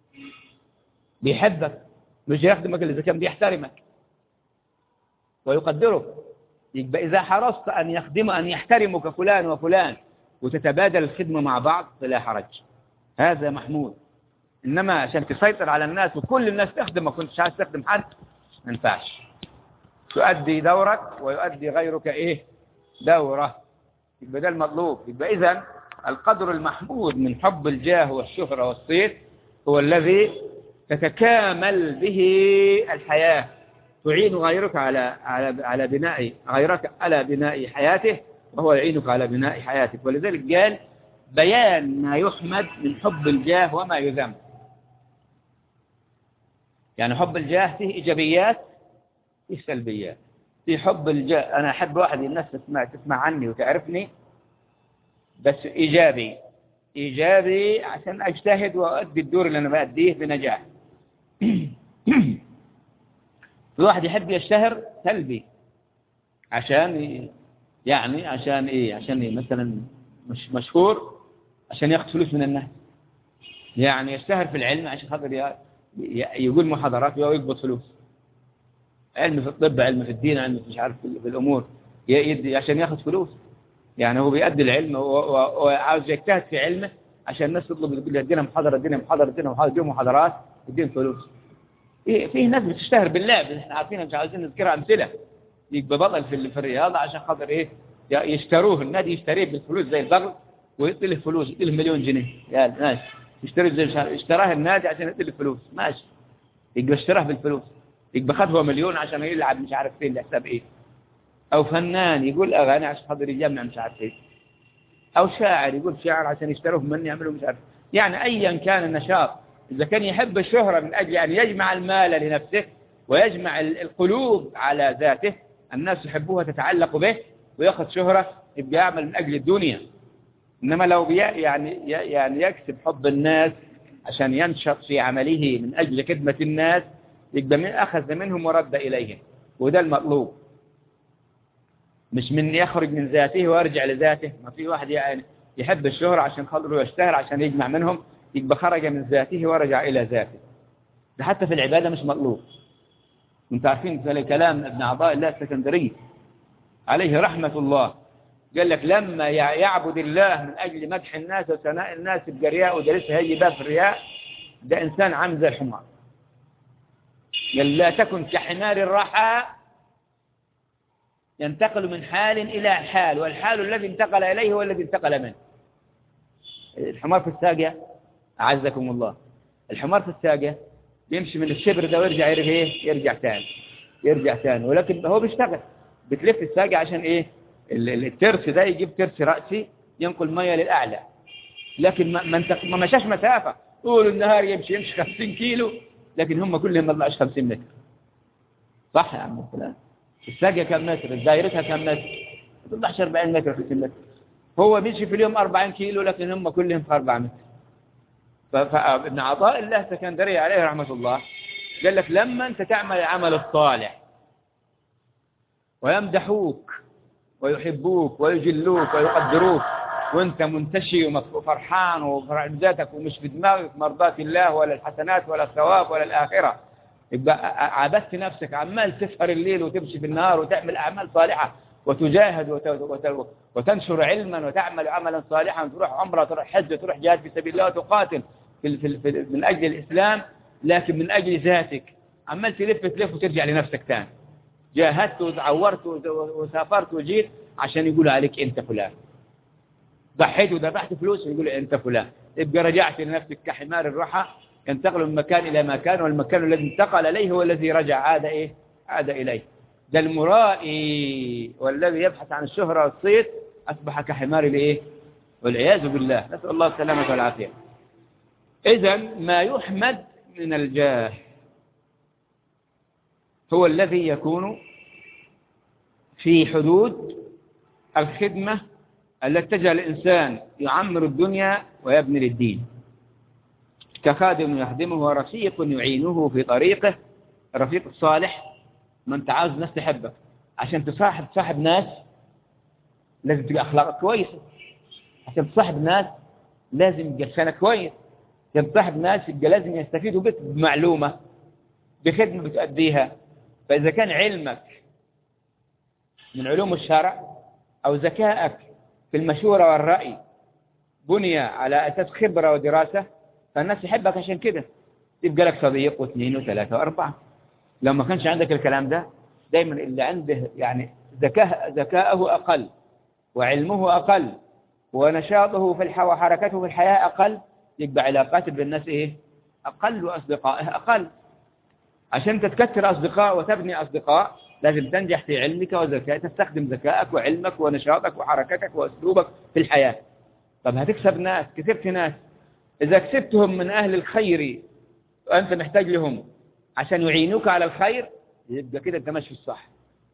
بيحبك مش هيخدمك إلا إذا كان بيحترمك ويقدرك يبقى إذا حرصت أن يخدم أن يحترمك فلان وفلان وتتبادل الخدمة مع بعض فلا حرج هذا محمود إنما عشان تسيطر على الناس وكل الناس تخدمك وانت مش عايز تخدم حد ما ينفعش تؤدي دورك ويؤدي غيرك إيه دوره يبقى ده المطلوب يبقى إذا القدر المحمود من حب الجاه والشهرة والصيت هو الذي تتكامل به الحياة تعين غيرك على على على بناء غيرك على بناء حياته وهو يعينك على بناء حياتك ولذلك قال بيان ما يحمد من حب الجاه وما يذم يعني حب الجاه فيه إيجابيات فيه سلبيات في حب الجاه أنا أحب واحد الناس تسمع تسمع عني وتعرفني بس إيجابي إيجابي عشان أجتهد وأؤدي الدور اللي أنا بأديه بنجاح في واحد يحب يشتهر سلبي عشان يعني عشان إيه عشان إيه مثلا مش مشهور عشان ياخذ فلوس من الناس يعني يشتهر في العلم عشان خاطر يقول محاضرات ويقبض فلوس علم في الطب علم في الدين علم في مش عارف في الأمور يدي عشان ياخذ فلوس يعني هو بيأدي العلم وعاوز يجتهد في علمه عشان الناس تطلب يقول له ادينا محاضرة ادينا محاضرة ادينا محاضرة ادينا محاضرات ادينا فلوس إيه فيه ناس بتشتهر باللعب احنا عارفين مش عاوزين نذكرها امثله يبقى بطل في في الرياضه عشان خاطر ايه يشتروه النادي يشتريه بالفلوس زي البغل ويعطي له فلوس يعطي له مليون جنيه يا ماشي يشتري زي اشتراه النادي عشان يعطي له فلوس ماشي يبقى اشتراه بالفلوس يبقى خد هو مليون عشان يلعب مش عارف فين لحساب ايه او فنان يقول اغاني عشان خاطر يجمع مش عارف ايه او شاعر يقول شعر عشان يشتروه مني يعملوا مش عارف يعني ايا كان النشاط إذا كان يحب الشهرة من أجل أن يجمع المال لنفسه ويجمع القلوب على ذاته الناس يحبوها تتعلق به ويأخذ شهرة يبقى يعمل من أجل الدنيا إنما لو بي يعني يعني يكسب حب الناس عشان ينشط في عمله من أجل خدمة الناس يبقى من أخذ منهم ورد إليهم وده المطلوب مش من يخرج من ذاته ويرجع لذاته ما في واحد يعني يحب الشهرة عشان خاطره يشتهر عشان يجمع منهم يبقى خرج من ذاته ورجع إلى ذاته ده حتى في العبادة مش مطلوب انت عارفين كلام ابن عطاء الله السكندري عليه رحمة الله قال لك لما يعبد الله من أجل مدح الناس وثناء الناس بجرياء ودرسها هي باب الرياء ده إنسان عامل زي الحمار قال لا تكن كحمار الرحى ينتقل من حال إلى حال والحال الذي انتقل إليه هو الذي انتقل منه الحمار في الساقية أعزكم الله الحمار في الساقية يمشي من الشبر ده ويرجع يرجع ايه يرجع ثاني يرجع ثاني ولكن هو بيشتغل بتلف الساقية عشان ايه الترس ده يجيب ترس رأسي ينقل مية للأعلى لكن ما, ما, ما مشاش مسافة طول النهار يمشي يمشي 50 كيلو لكن هم كلهم ما طلعش 50 متر صح يا عم فلان الساقية كم متر دايرتها كم متر ما تطلعش 40 متر 50 متر هو بيمشي في اليوم 40 كيلو لكن هم كلهم في 4 متر فابن عطاء الله سكندري عليه رحمة الله قال لك لما أنت تعمل العمل الصالح ويمدحوك ويحبوك ويجلوك ويقدروك وانت منتشي وفرحان وفرحان ذاتك ومش في دماغك مرضاة الله ولا الحسنات ولا الثواب ولا الآخرة يبقى عبدت نفسك عمال تسهر الليل وتمشي في النهار وتعمل أعمال صالحة وتجاهد وتنشر علما وتعمل عملا صالحا وتروح عمره وتروح حج وتروح جهاد في سبيل الله وتقاتل في في من أجل الإسلام لكن من أجل ذاتك عمال تلف تلف وترجع لنفسك تاني جاهدت وتعورت وسافرت وجيت عشان يقولوا عليك أنت فلان ضحيت ودفعت فلوس ويقولوا أنت فلان يبقى رجعت لنفسك كحمار الرحى ينتقل من مكان إلى مكان والمكان الذي انتقل إليه هو الذي رجع عاد إيه عاد إليه ده المرائي والذي يبحث عن الشهرة والصيت أصبح كحمار الإيه والعياذ بالله نسأل الله السلامة والعافية إذا ما يحمد من الجاه هو الذي يكون في حدود الخدمة التي تجعل الإنسان يعمر الدنيا ويبني للدين كخادم يخدمه ورفيق يعينه في طريقه الرفيق الصالح ما انت عاوز ناس تحبك عشان تصاحب تصاحب ناس لازم تبقى أخلاقك كويسة عشان تصاحب ناس لازم يبقى لسانك كويس عشان تصاحب ناس يبقى لازم يستفيدوا بك بمعلومة بخدمة بتأديها فإذا كان علمك من علوم الشرع أو ذكائك في المشورة والرأي بني على أساس خبرة ودراسة فالناس يحبك عشان كده يبقى لك صديق واثنين وثلاثة وأربعة لو ما كانش عندك الكلام ده دايما اللي عنده يعني ذكاء ذكاءه أقل وعلمه أقل ونشاطه في الحياة وحركته في الحياة أقل يبقى علاقاته بالناس إيه أقل وأصدقائه أقل عشان تتكثر أصدقاء وتبني أصدقاء لازم تنجح في علمك وذكائك تستخدم ذكائك وعلمك ونشاطك وحركتك وأسلوبك في الحياة طب هتكسب ناس كسبت ناس إذا كسبتهم من أهل الخير وأنت محتاج لهم عشان يعينوك على الخير يبقى كده أنت ماشي الصح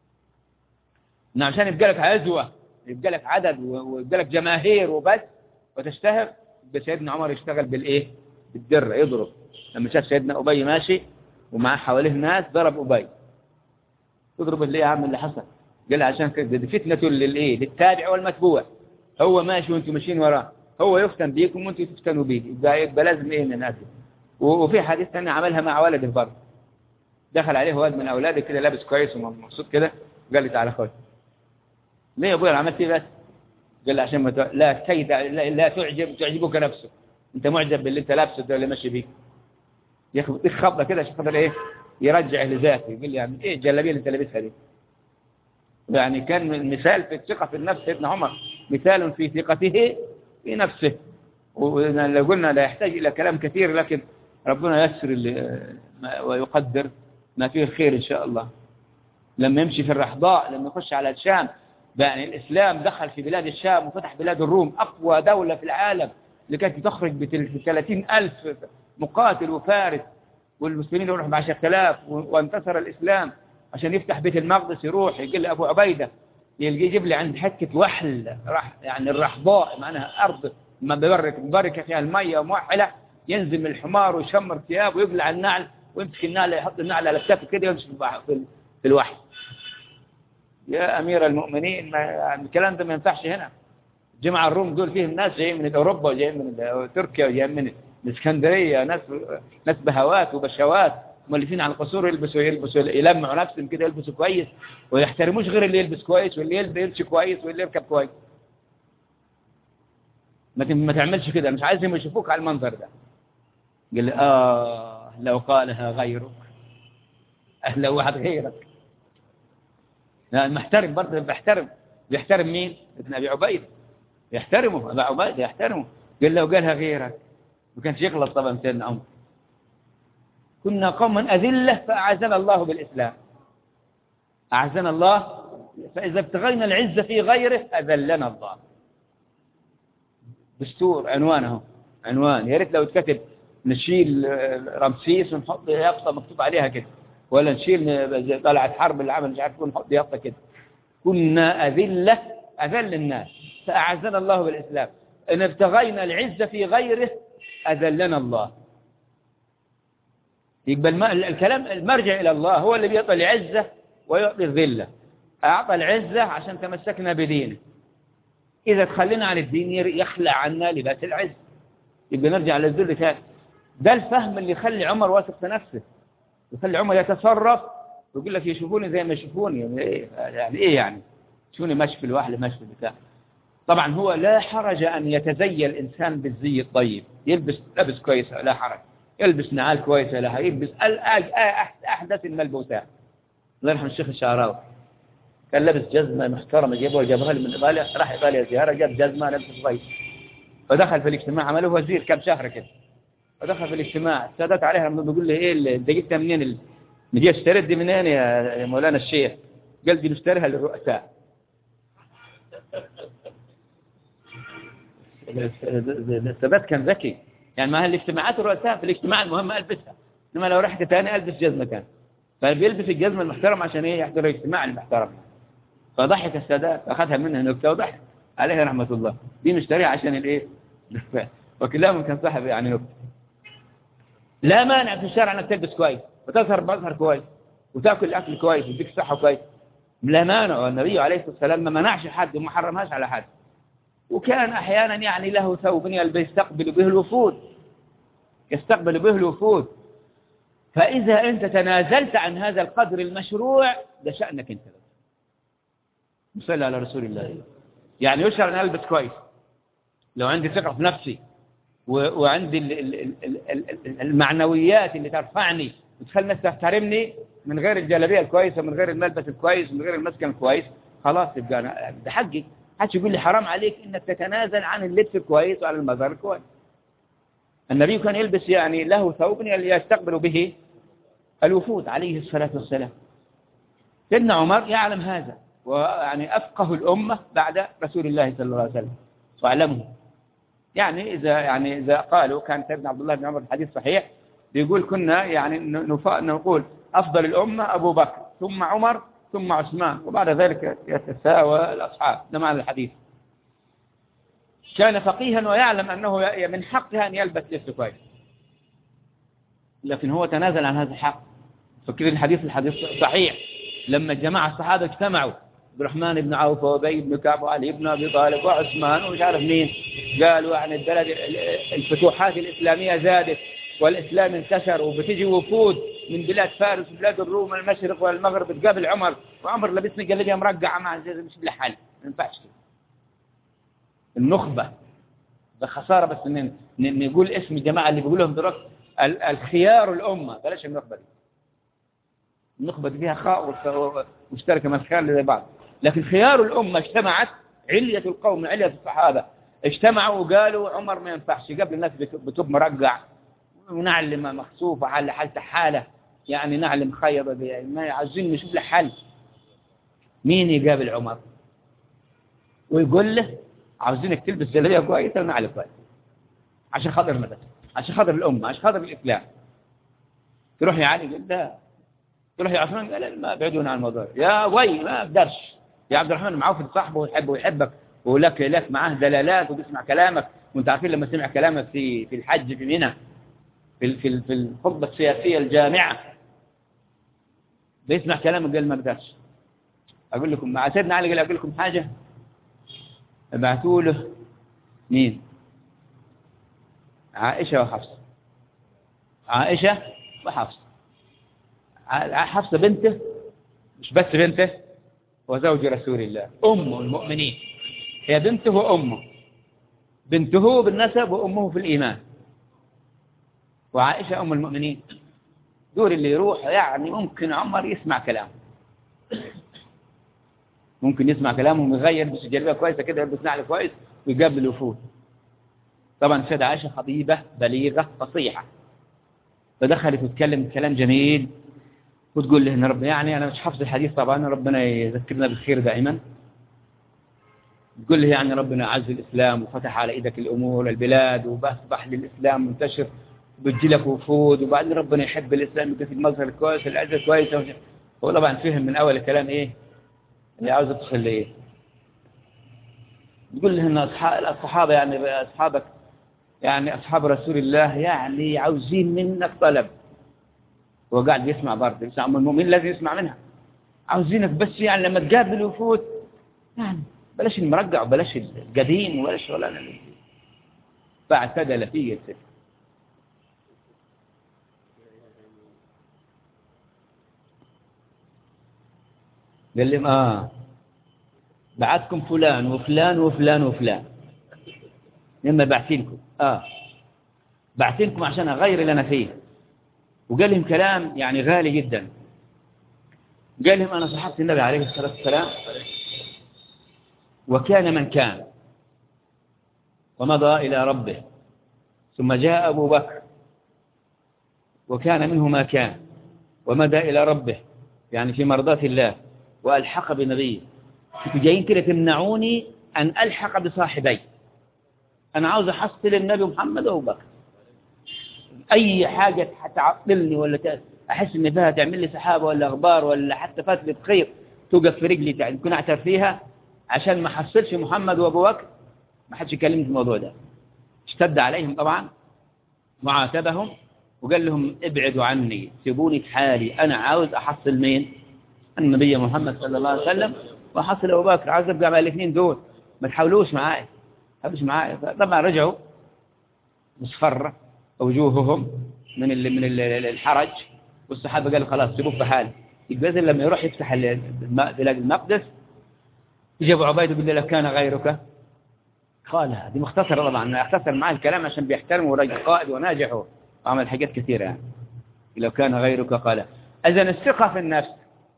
عشان يبقى لك عزوة يبقى لك عدد ويبقى لك جماهير وبس وتشتهر يبقى سيدنا عمر يشتغل بالإيه بالدرة يضرب لما شاف سيدنا أبي ماشي ومعاه حواليه ناس ضرب أبي تضرب اللي يا عم اللي حصل قال عشان كده دي فتنة للإيه للتابع والمتبوع هو ماشي وانتم ماشيين وراه هو يفتن بيكم وانتم تفتنوا بيه يبقى, يبقى لازم ايه نناسب وفي حديث ثاني عملها مع ولده برضه دخل عليه واد من اولاده كده لابس كويس ومبسوط كده قال لي تعالى خد ليه يا ابويا عملت ايه بس قال لي عشان ما ت... لا كيد لا, لا تعجب تعجبك نفسه انت معجب باللي انت لابسه ده اللي ماشي بيه ياخد خبطه كده عشان خاطر ايه يرجع لذاته يقول لي يعني ايه الجلابيه اللي انت لابسها دي يعني كان مثال في الثقه في النفس سيدنا عمر مثال في ثقته في نفسه ولو قلنا لا يحتاج إلى كلام كثير لكن ربنا يسر ويقدر ما فيه الخير إن شاء الله لما يمشي في الرحضاء لما يخش على الشام يعني الإسلام دخل في بلاد الشام وفتح بلاد الروم أقوى دولة في العالم اللي كانت تخرج ب 30 ألف مقاتل وفارس والمسلمين يروحوا ب 10000 وانتصر الإسلام عشان يفتح بيت المقدس يروح يقول أبو عبيدة يلقى يجيب لي عند حته وحل راح يعني الرحضاء معناها ارض ما ببرك مبركه فيها الميه وموحله ينزل من الحمار ويشمر ثيابه ويقلع النعل ويمسك النعل يحط النعل على كتفه كده ويمشي في البحر- في ال- في الوحل يا امير المؤمنين ما يعني الكلام ده ما ينفعش هنا جماعة الروم دول فيهم ناس جايين من اوروبا وجايين من تركيا وجايين من الاسكندريه ناس ناس بهوات وبشوات مؤلفين على القصور يلبسوا يلبسوا يلمعوا نفسهم كده يلبسوا كويس ويحترموش غير اللي يلبس كويس واللي يلبس يمشي كويس واللي يركب كويس ما ت- ما تعملش كده مش عايزهم يشوفوك على المنظر ده قال لي اه لو قالها غيرك أه لو واحد غيرك لا محترم برضه بيحترم بيحترم مين ابن ابي عبيد يحترمه ابو عبيد يحترمه قال لو قالها غيرك ما كانش يغلط طبعا سيدنا عمر كنا قوما أذلة فأعزنا الله بالإسلام أعزنا الله فإذا ابتغينا العزة في غيره أذلنا الله دستور عنوانه عنوان يا ريت لو اتكتب نشيل آه، رمسيس ونحط يافطة مكتوب عليها كده ولا نشيل آه، زي طلعت حرب اللي عمل مش عارف ونحط يافطة كده كنا أذلة أذل الناس فأعزنا الله بالإسلام إن ابتغينا العزة في غيره أذلنا الله يبقى الم- الكلام المرجع إلى الله هو اللي بيعطي العزة ويعطي الذلة أعطى العزة عشان تمسكنا بدينه إذا تخلينا عن الدين ير- يخلع عنا لباس العز يبقى نرجع للذل تاني ده الفهم اللي يخلي عمر واثق في نفسه يخلي عمر يتصرف ويقول لك يشوفوني زي ما يشوفوني يعني ايه يعني, إيه يعني شوني ماشي في الوحل ماشي في البتاع طبعا هو لا حرج أن يتزي الإنسان بالزي الطيب يلبس لبس كويس لا حرج يلبس نعال كويسة لا يلبس الأج- أح- أحدث الملبوسات الله يرحم الشيخ الشعراوي كان لابس جزمة محترمة جابوها جابها لي من إيطاليا راح إيطاليا زيارة جاب جزمة لابس صغير فدخل في الاجتماع عمله وزير كم شهر كده فدخل في الاجتماع السادات عليها لما بيقول لي ايه اللي انت جبتها منين ال- نجي اشتريت دي منين يا يا مولانا الشيخ قال دي نشتريها للرؤساء السادات كان ذكي يعني ما هي الاجتماعات الرؤساء في الاجتماع المهم البسها انما لو رحت ثاني البس جزمه ثانيه فبيلبس الجزمه المحترمه عشان ايه يحضر الاجتماع المحترم فضحك السادات اخذها منه نكته وضحك عليه رحمه الله دي مشتريها عشان الايه وكلاهما كان صاحب يعني نكته لا مانع في الشارع انك تلبس كويس وتظهر مظهر كويس وتاكل اكل كويس ويديك صحه كويس لا مانع والنبي عليه الصلاه والسلام ما منعش حد وما حرمهاش على حد وكان احيانا يعني له ثوب يلبس يستقبل به الوفود يستقبل به الوفود فاذا انت تنازلت عن هذا القدر المشروع ده شانك انت صلى على رسول الله يعني يشعر ان البس كويس لو عندي ثقه في نفسي و- وعندي ال- ال- ال- ال- ال- المعنويات اللي ترفعني وتخلي الناس تحترمني من غير الجلابيه الكويسه من غير الملبس الكويس من غير المسكن الكويس خلاص يبقى انا ده حقي حدش يقول لي حرام عليك انك تتنازل عن اللبس الكويس وعن المظهر الكويس النبي كان يلبس يعني له ثوب يستقبل به الوفود عليه الصلاه والسلام سيدنا عمر يعلم هذا ويعني افقه الامه بعد رسول الله صلى الله عليه وسلم واعلمه يعني إذا يعني إذا قالوا كان سيدنا عبد الله بن عمر الحديث صحيح بيقول كنا يعني نف- نقول أفضل الأمة أبو بكر ثم عمر ثم عثمان وبعد ذلك يتساوى الأصحاب ده معنى الحديث كان فقيها ويعلم أنه ي- من حقها أن يلبس لبس كويس لكن هو تنازل عن هذا الحق فكر الحديث الحديث صحيح لما جماعة الصحابة اجتمعوا عبد الرحمن بن عوف وابي بن كعب وعلي بن ابي طالب وعثمان ومش عارف مين قالوا عن البلد الفتوحات الاسلاميه زادت والاسلام انتشر وبتجي وفود من بلاد فارس وبلاد الروم المشرق والمغرب تقابل عمر وعمر لبسني جلابيه مرقعه مع زي مش لحال ما ينفعش كده النخبه ده خساره بس ان إن نقول اسم الجماعه اللي بيقولوا لهم دلوقتي ال- الخيار الامه بلاش النخبه دي النخبة دي فيها خاء والخ- مشتركة من الخيار زي بعض لكن خيار الأمة اجتمعت علية القوم علية الصحابة اجتمعوا وقالوا عمر ما ينفعش قبل الناس بت- بتوب مرقع ونعلم مخصوفة حالة حالته حالة يعني نعلم خيبة بي- ما عايزين نشوف له حل مين يقابل عمر ويقول له عاوزينك تلبس جلابيه كويسه ونعل كويس عشان خاطر المدرسه عشان خاطر الامه عشان خاطر الاسلام تروح يا علي قال لا تروح يا عثمان قال ما ابعدونا عن الموضوع يا وي ما اقدرش يا عبد الرحمن معوف صاحبه ويحبه ويحبك ولك لك معاه دلالات وبيسمع كلامك وانت عارفين لما سمع كلامك في في الحج في منى في في في الخطبه السياسيه الجامعه بيسمع كلامك قال ما اقدرش اقول لكم مع سيدنا علي قال اقول لكم حاجه ابعثوا له مين عائشه وحفصه عائشه وحفصه حفصه بنته مش بس بنته وزوج رسول الله ام المؤمنين هي بنته وامه بنته بالنسب وامه في الايمان وعائشه ام المؤمنين دور اللي يروح يعني ممكن عمر يسمع كلامه ممكن يسمع كلامهم ويغير بس جلبيه كويسه كده يلبس نعل كويس ويقابل الوفود طبعا السيدة عائشة خطيبة بليغة فصيحة فدخلت وتتكلم كلام جميل وتقول له ان رب يعني انا مش حافظ الحديث طبعا ربنا يذكرنا بالخير دائما تقول له يعني ربنا اعز الاسلام وفتح على ايدك الامور البلاد وبصبح للاسلام منتشر بتجي لك وفود وبعدين ربنا يحب الاسلام يبقى في المظهر كويس العزه كويسه هو طبعا فهم من اول الكلام ايه اللي عاوز يدخل لايه تقول له ان الصحابه يعني اصحابك يعني اصحاب رسول الله يعني عاوزين منك طلب هو قاعد بيسمع برضه يسمع ام المؤمنين لازم يسمع منها عاوزينك بس يعني لما تقابل وفود يعني بلاش المرقع وبلاش القديم وبلاش ولا فاعتدل فيه السفر قال لهم اه بعتكم فلان وفلان وفلان وفلان لما بعتينكم اه بعتينكم عشان اغير اللي انا فيه وقال لهم كلام يعني غالي جدا قال لهم انا صحبت النبي عليه الصلاه والسلام وكان من كان ومضى الى ربه ثم جاء ابو بكر وكان منه ما كان ومدى الى ربه يعني في مرضاه الله وألحق بنبيه انتوا جايين كده تمنعوني أن ألحق بصاحبي أنا عاوز أحصل النبي محمد وأبو بكر أي حاجة هتعطلني ولا أحس إن فيها تعمل لي سحابة ولا أخبار ولا حتى فتلة خير توقف في رجلي تكون أعترف فيها عشان ما أحصلش محمد وأبو بكر ما حدش يكلمني في الموضوع ده اشتد عليهم طبعا وعاتبهم وقال لهم ابعدوا عني سيبوني في حالي أنا عاوز أحصل مين النبي محمد صلى الله عليه وسلم وحصل أبو بكر عاوز أبقى مع الاثنين دول ما تحاولوش معايا ما تحاولوش معايا طبعا رجعوا مصفرة وجوههم من ال من ال الحرج والصحابة قالوا خلاص سيبوه في حاله يبقى لما يروح يفتح بلاد المقدس يجي أبو عبيد يقول له لو كان غيرك قال هذه مختصرة طبعا اختصر معاه الكلام عشان بيحترمه وراجل قائد وناجح وعمل حاجات كثيرة يعني لو كان غيرك قال إذا الثقة في النفس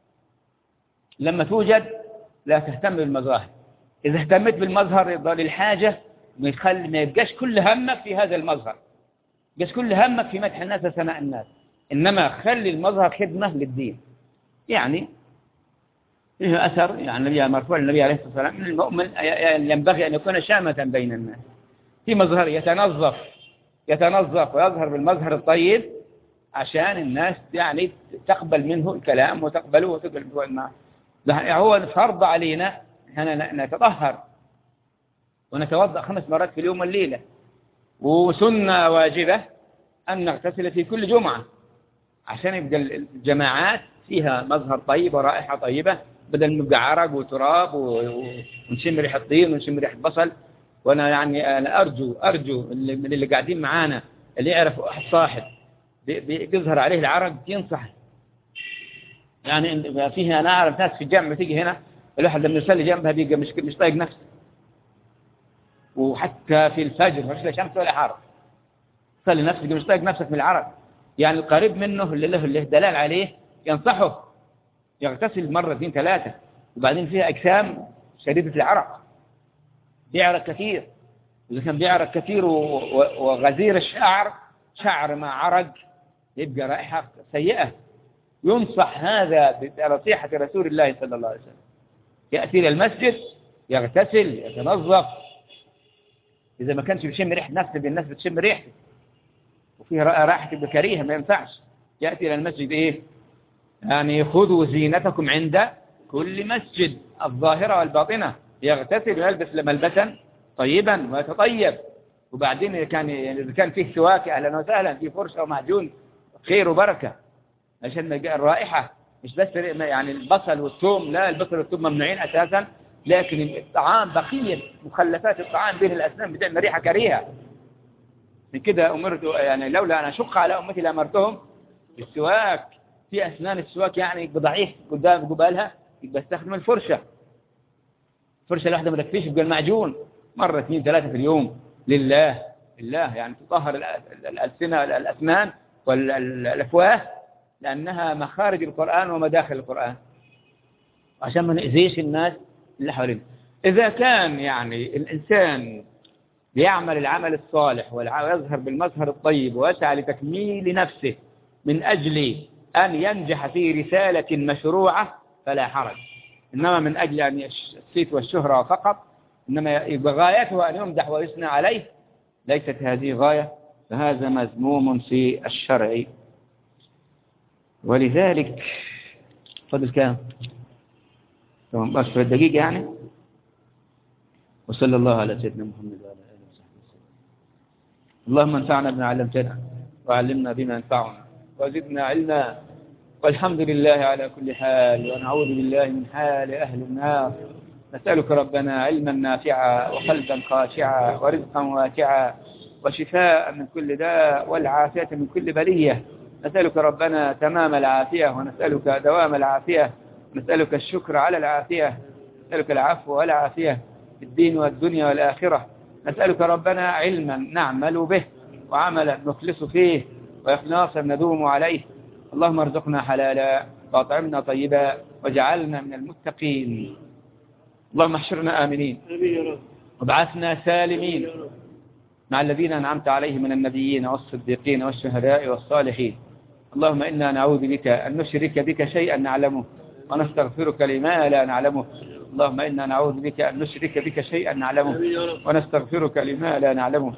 لما توجد لا تهتم بالمظاهر إذا اهتمت بالمظهر يبقى للحاجة ما يخلي ما يبقاش كل همك في هذا المظهر يبقاش كل همك في مدح الناس وثناء الناس إنما خلي المظهر خدمة للدين يعني فيه أثر يعني النبي مرفوع النبي عليه الصلاة والسلام من المؤمن ينبغي أن يكون شامة بين الناس في مظهر يتنظف يتنظف ويظهر بالمظهر الطيب عشان الناس يعني تقبل منه الكلام وتقبله وتقبل منه هو فرض علينا أن نتطهر ونتوضأ خمس مرات في اليوم والليلة وسنة واجبة أن نغتسل في كل جمعة عشان يبقى الجماعات فيها مظهر طيب ورائحة طيبة بدل ما يبقى عرق وتراب ونشم ريحة طين ونشم ريحة بصل وأنا يعني أنا أرجو أرجو من اللي قاعدين معانا اللي يعرف واحد صاحب بيظهر عليه العرق ينصح يعني فيه أنا أعرف ناس في الجامعة تيجي هنا الواحد لما يصلي جنبها بيبقى مش مش طايق نفسه وحتى في الفجر مش لا شمس ولا حر صلي نفسك مش طايق نفسك من العرق يعني القريب منه اللي له اللي دلال عليه ينصحه يغتسل مرة اثنين ثلاثة وبعدين فيها أجسام شديدة العرق بيعرق كثير إذا كان بيعرق كثير وغزير الشعر شعر مع عرق يبقى رائحة سيئة ينصح هذا بنصيحة رسول الله صلى الله عليه وسلم يأتي إلى المسجد يغتسل يتنظف إذا ما كانش بيشم ريحة نفسه الناس بتشم ريحته وفيه رائحة بكريهة ما ينفعش يأتي إلى المسجد إيه يعني خذوا زينتكم عند كل مسجد الظاهرة والباطنة يغتسل ويلبس ملبسا طيبا ويتطيب وبعدين إذا كان إذا كان فيه سواك أهلا وسهلا في فرشة ومعجون خير وبركة عشان الرائحة مش بس يعني البصل والثوم لا البصل والثوم ممنوعين أساسا لكن الطعام بقية مخلفات الطعام بين الأسنان بتعمل ريحة كريهة من كده أمرت يعني لولا أن أشق على أمتي لأمرتهم بالسواك في أسنان السواك يعني بضعيف قدام قبالها يبقى استخدم الفرشة فرشة الواحدة ما تكفيش يبقى المعجون مرة اثنين ثلاثة في اليوم لله لله يعني تطهر الألسنة الأسنان والأفواه لأنها مخارج القرآن ومداخل القرآن عشان ما نأذيش الناس اللي حوالينا إذا كان يعني الإنسان بيعمل العمل الصالح ويظهر بالمظهر الطيب ويسعى لتكميل نفسه من أجل أن ينجح في رسالة مشروعة فلا حرج إنما من أجل أن الصيت والشهرة فقط إنما غايته أن يمدح ويثنى عليه ليست هذه غاية فهذا مذموم في الشرع ولذلك فضل كام 18 دقيقة يعني وصلى الله على سيدنا محمد وعلى آله وصحبه وسلم اللهم انفعنا بما علمتنا وعلمنا بما ينفعنا وزدنا علما والحمد لله على كل حال ونعوذ بالله من حال أهل النار نسألك ربنا علما نافعا وقلبا خاشعا ورزقا واسعا وشفاء من كل داء والعافية من كل بلية نسألك ربنا تمام العافية ونسألك دوام العافية نسألك الشكر على العافية نسألك العفو والعافية في الدين والدنيا والآخرة نسألك ربنا علما نعمل به وعملا نخلص فيه وإخلاصا ندوم عليه اللهم ارزقنا حلالا واطعمنا طيبا واجعلنا من المتقين اللهم احشرنا آمنين وابعثنا سالمين مع الذين أنعمت عليهم من النبيين والصديقين والشهداء والصالحين اللهم إنا نعوذ بك أن نشرك بك شيئا نعلمه ونستغفرك لما لا نعلمه اللهم إنا نعوذ بك أن نشرك بك شيئا نعلمه ونستغفرك لما لا نعلمه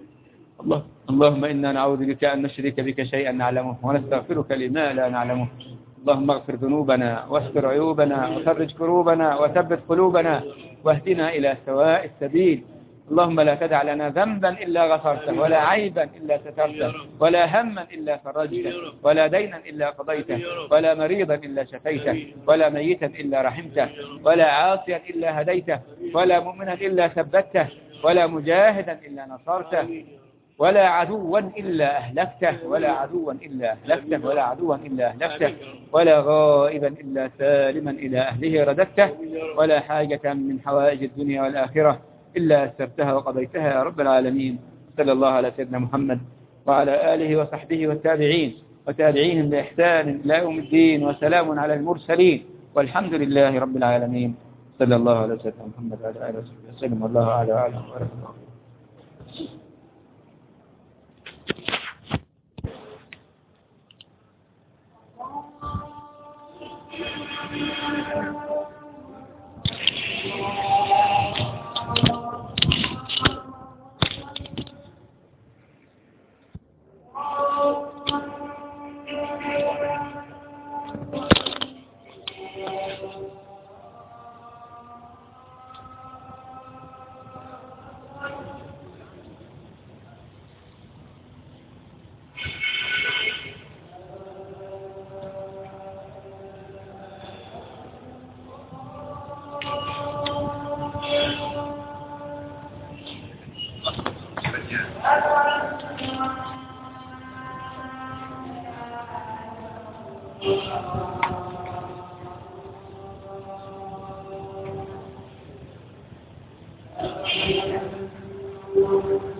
الله اللهم إنا نعوذ بك أن نشرك بك شيئا نعلمه ونستغفرك لما لا نعلمه اللهم اغفر ذنوبنا واستر عيوبنا وفرج كروبنا وثبت قلوبنا واهدنا إلى سواء السبيل اللهم لا تدع لنا ذنبا إلا غفرته ولا عيبا إلا سترته ولا هما إلا فرجته ولا دينا إلا قضيته ولا مريضا إلا شفيته ولا ميتا إلا رحمته ولا عاصيا إلا هديته ولا مؤمنا إلا ثبته ولا مجاهدا إلا نصرته ولا عدوا إلا أهلكته ولا عدوا إلا أهلكته ولا عدوا إلا أهلكته ولا غائبا إلا سالما إلى أهله رددته ولا حاجة من حوائج الدنيا والآخرة إلا أسرتها وقضيتها يا رب العالمين صلى الله على سيدنا محمد وعلى آله وصحبه والتابعين وتابعيهم بإحسان إلى يوم الدين وسلام على المرسلين والحمد لله رب العالمين صلى الله على سيدنا محمد وعلى آله وصحبه وسلم والله أعلى وأعلم وبارك الله Thank you.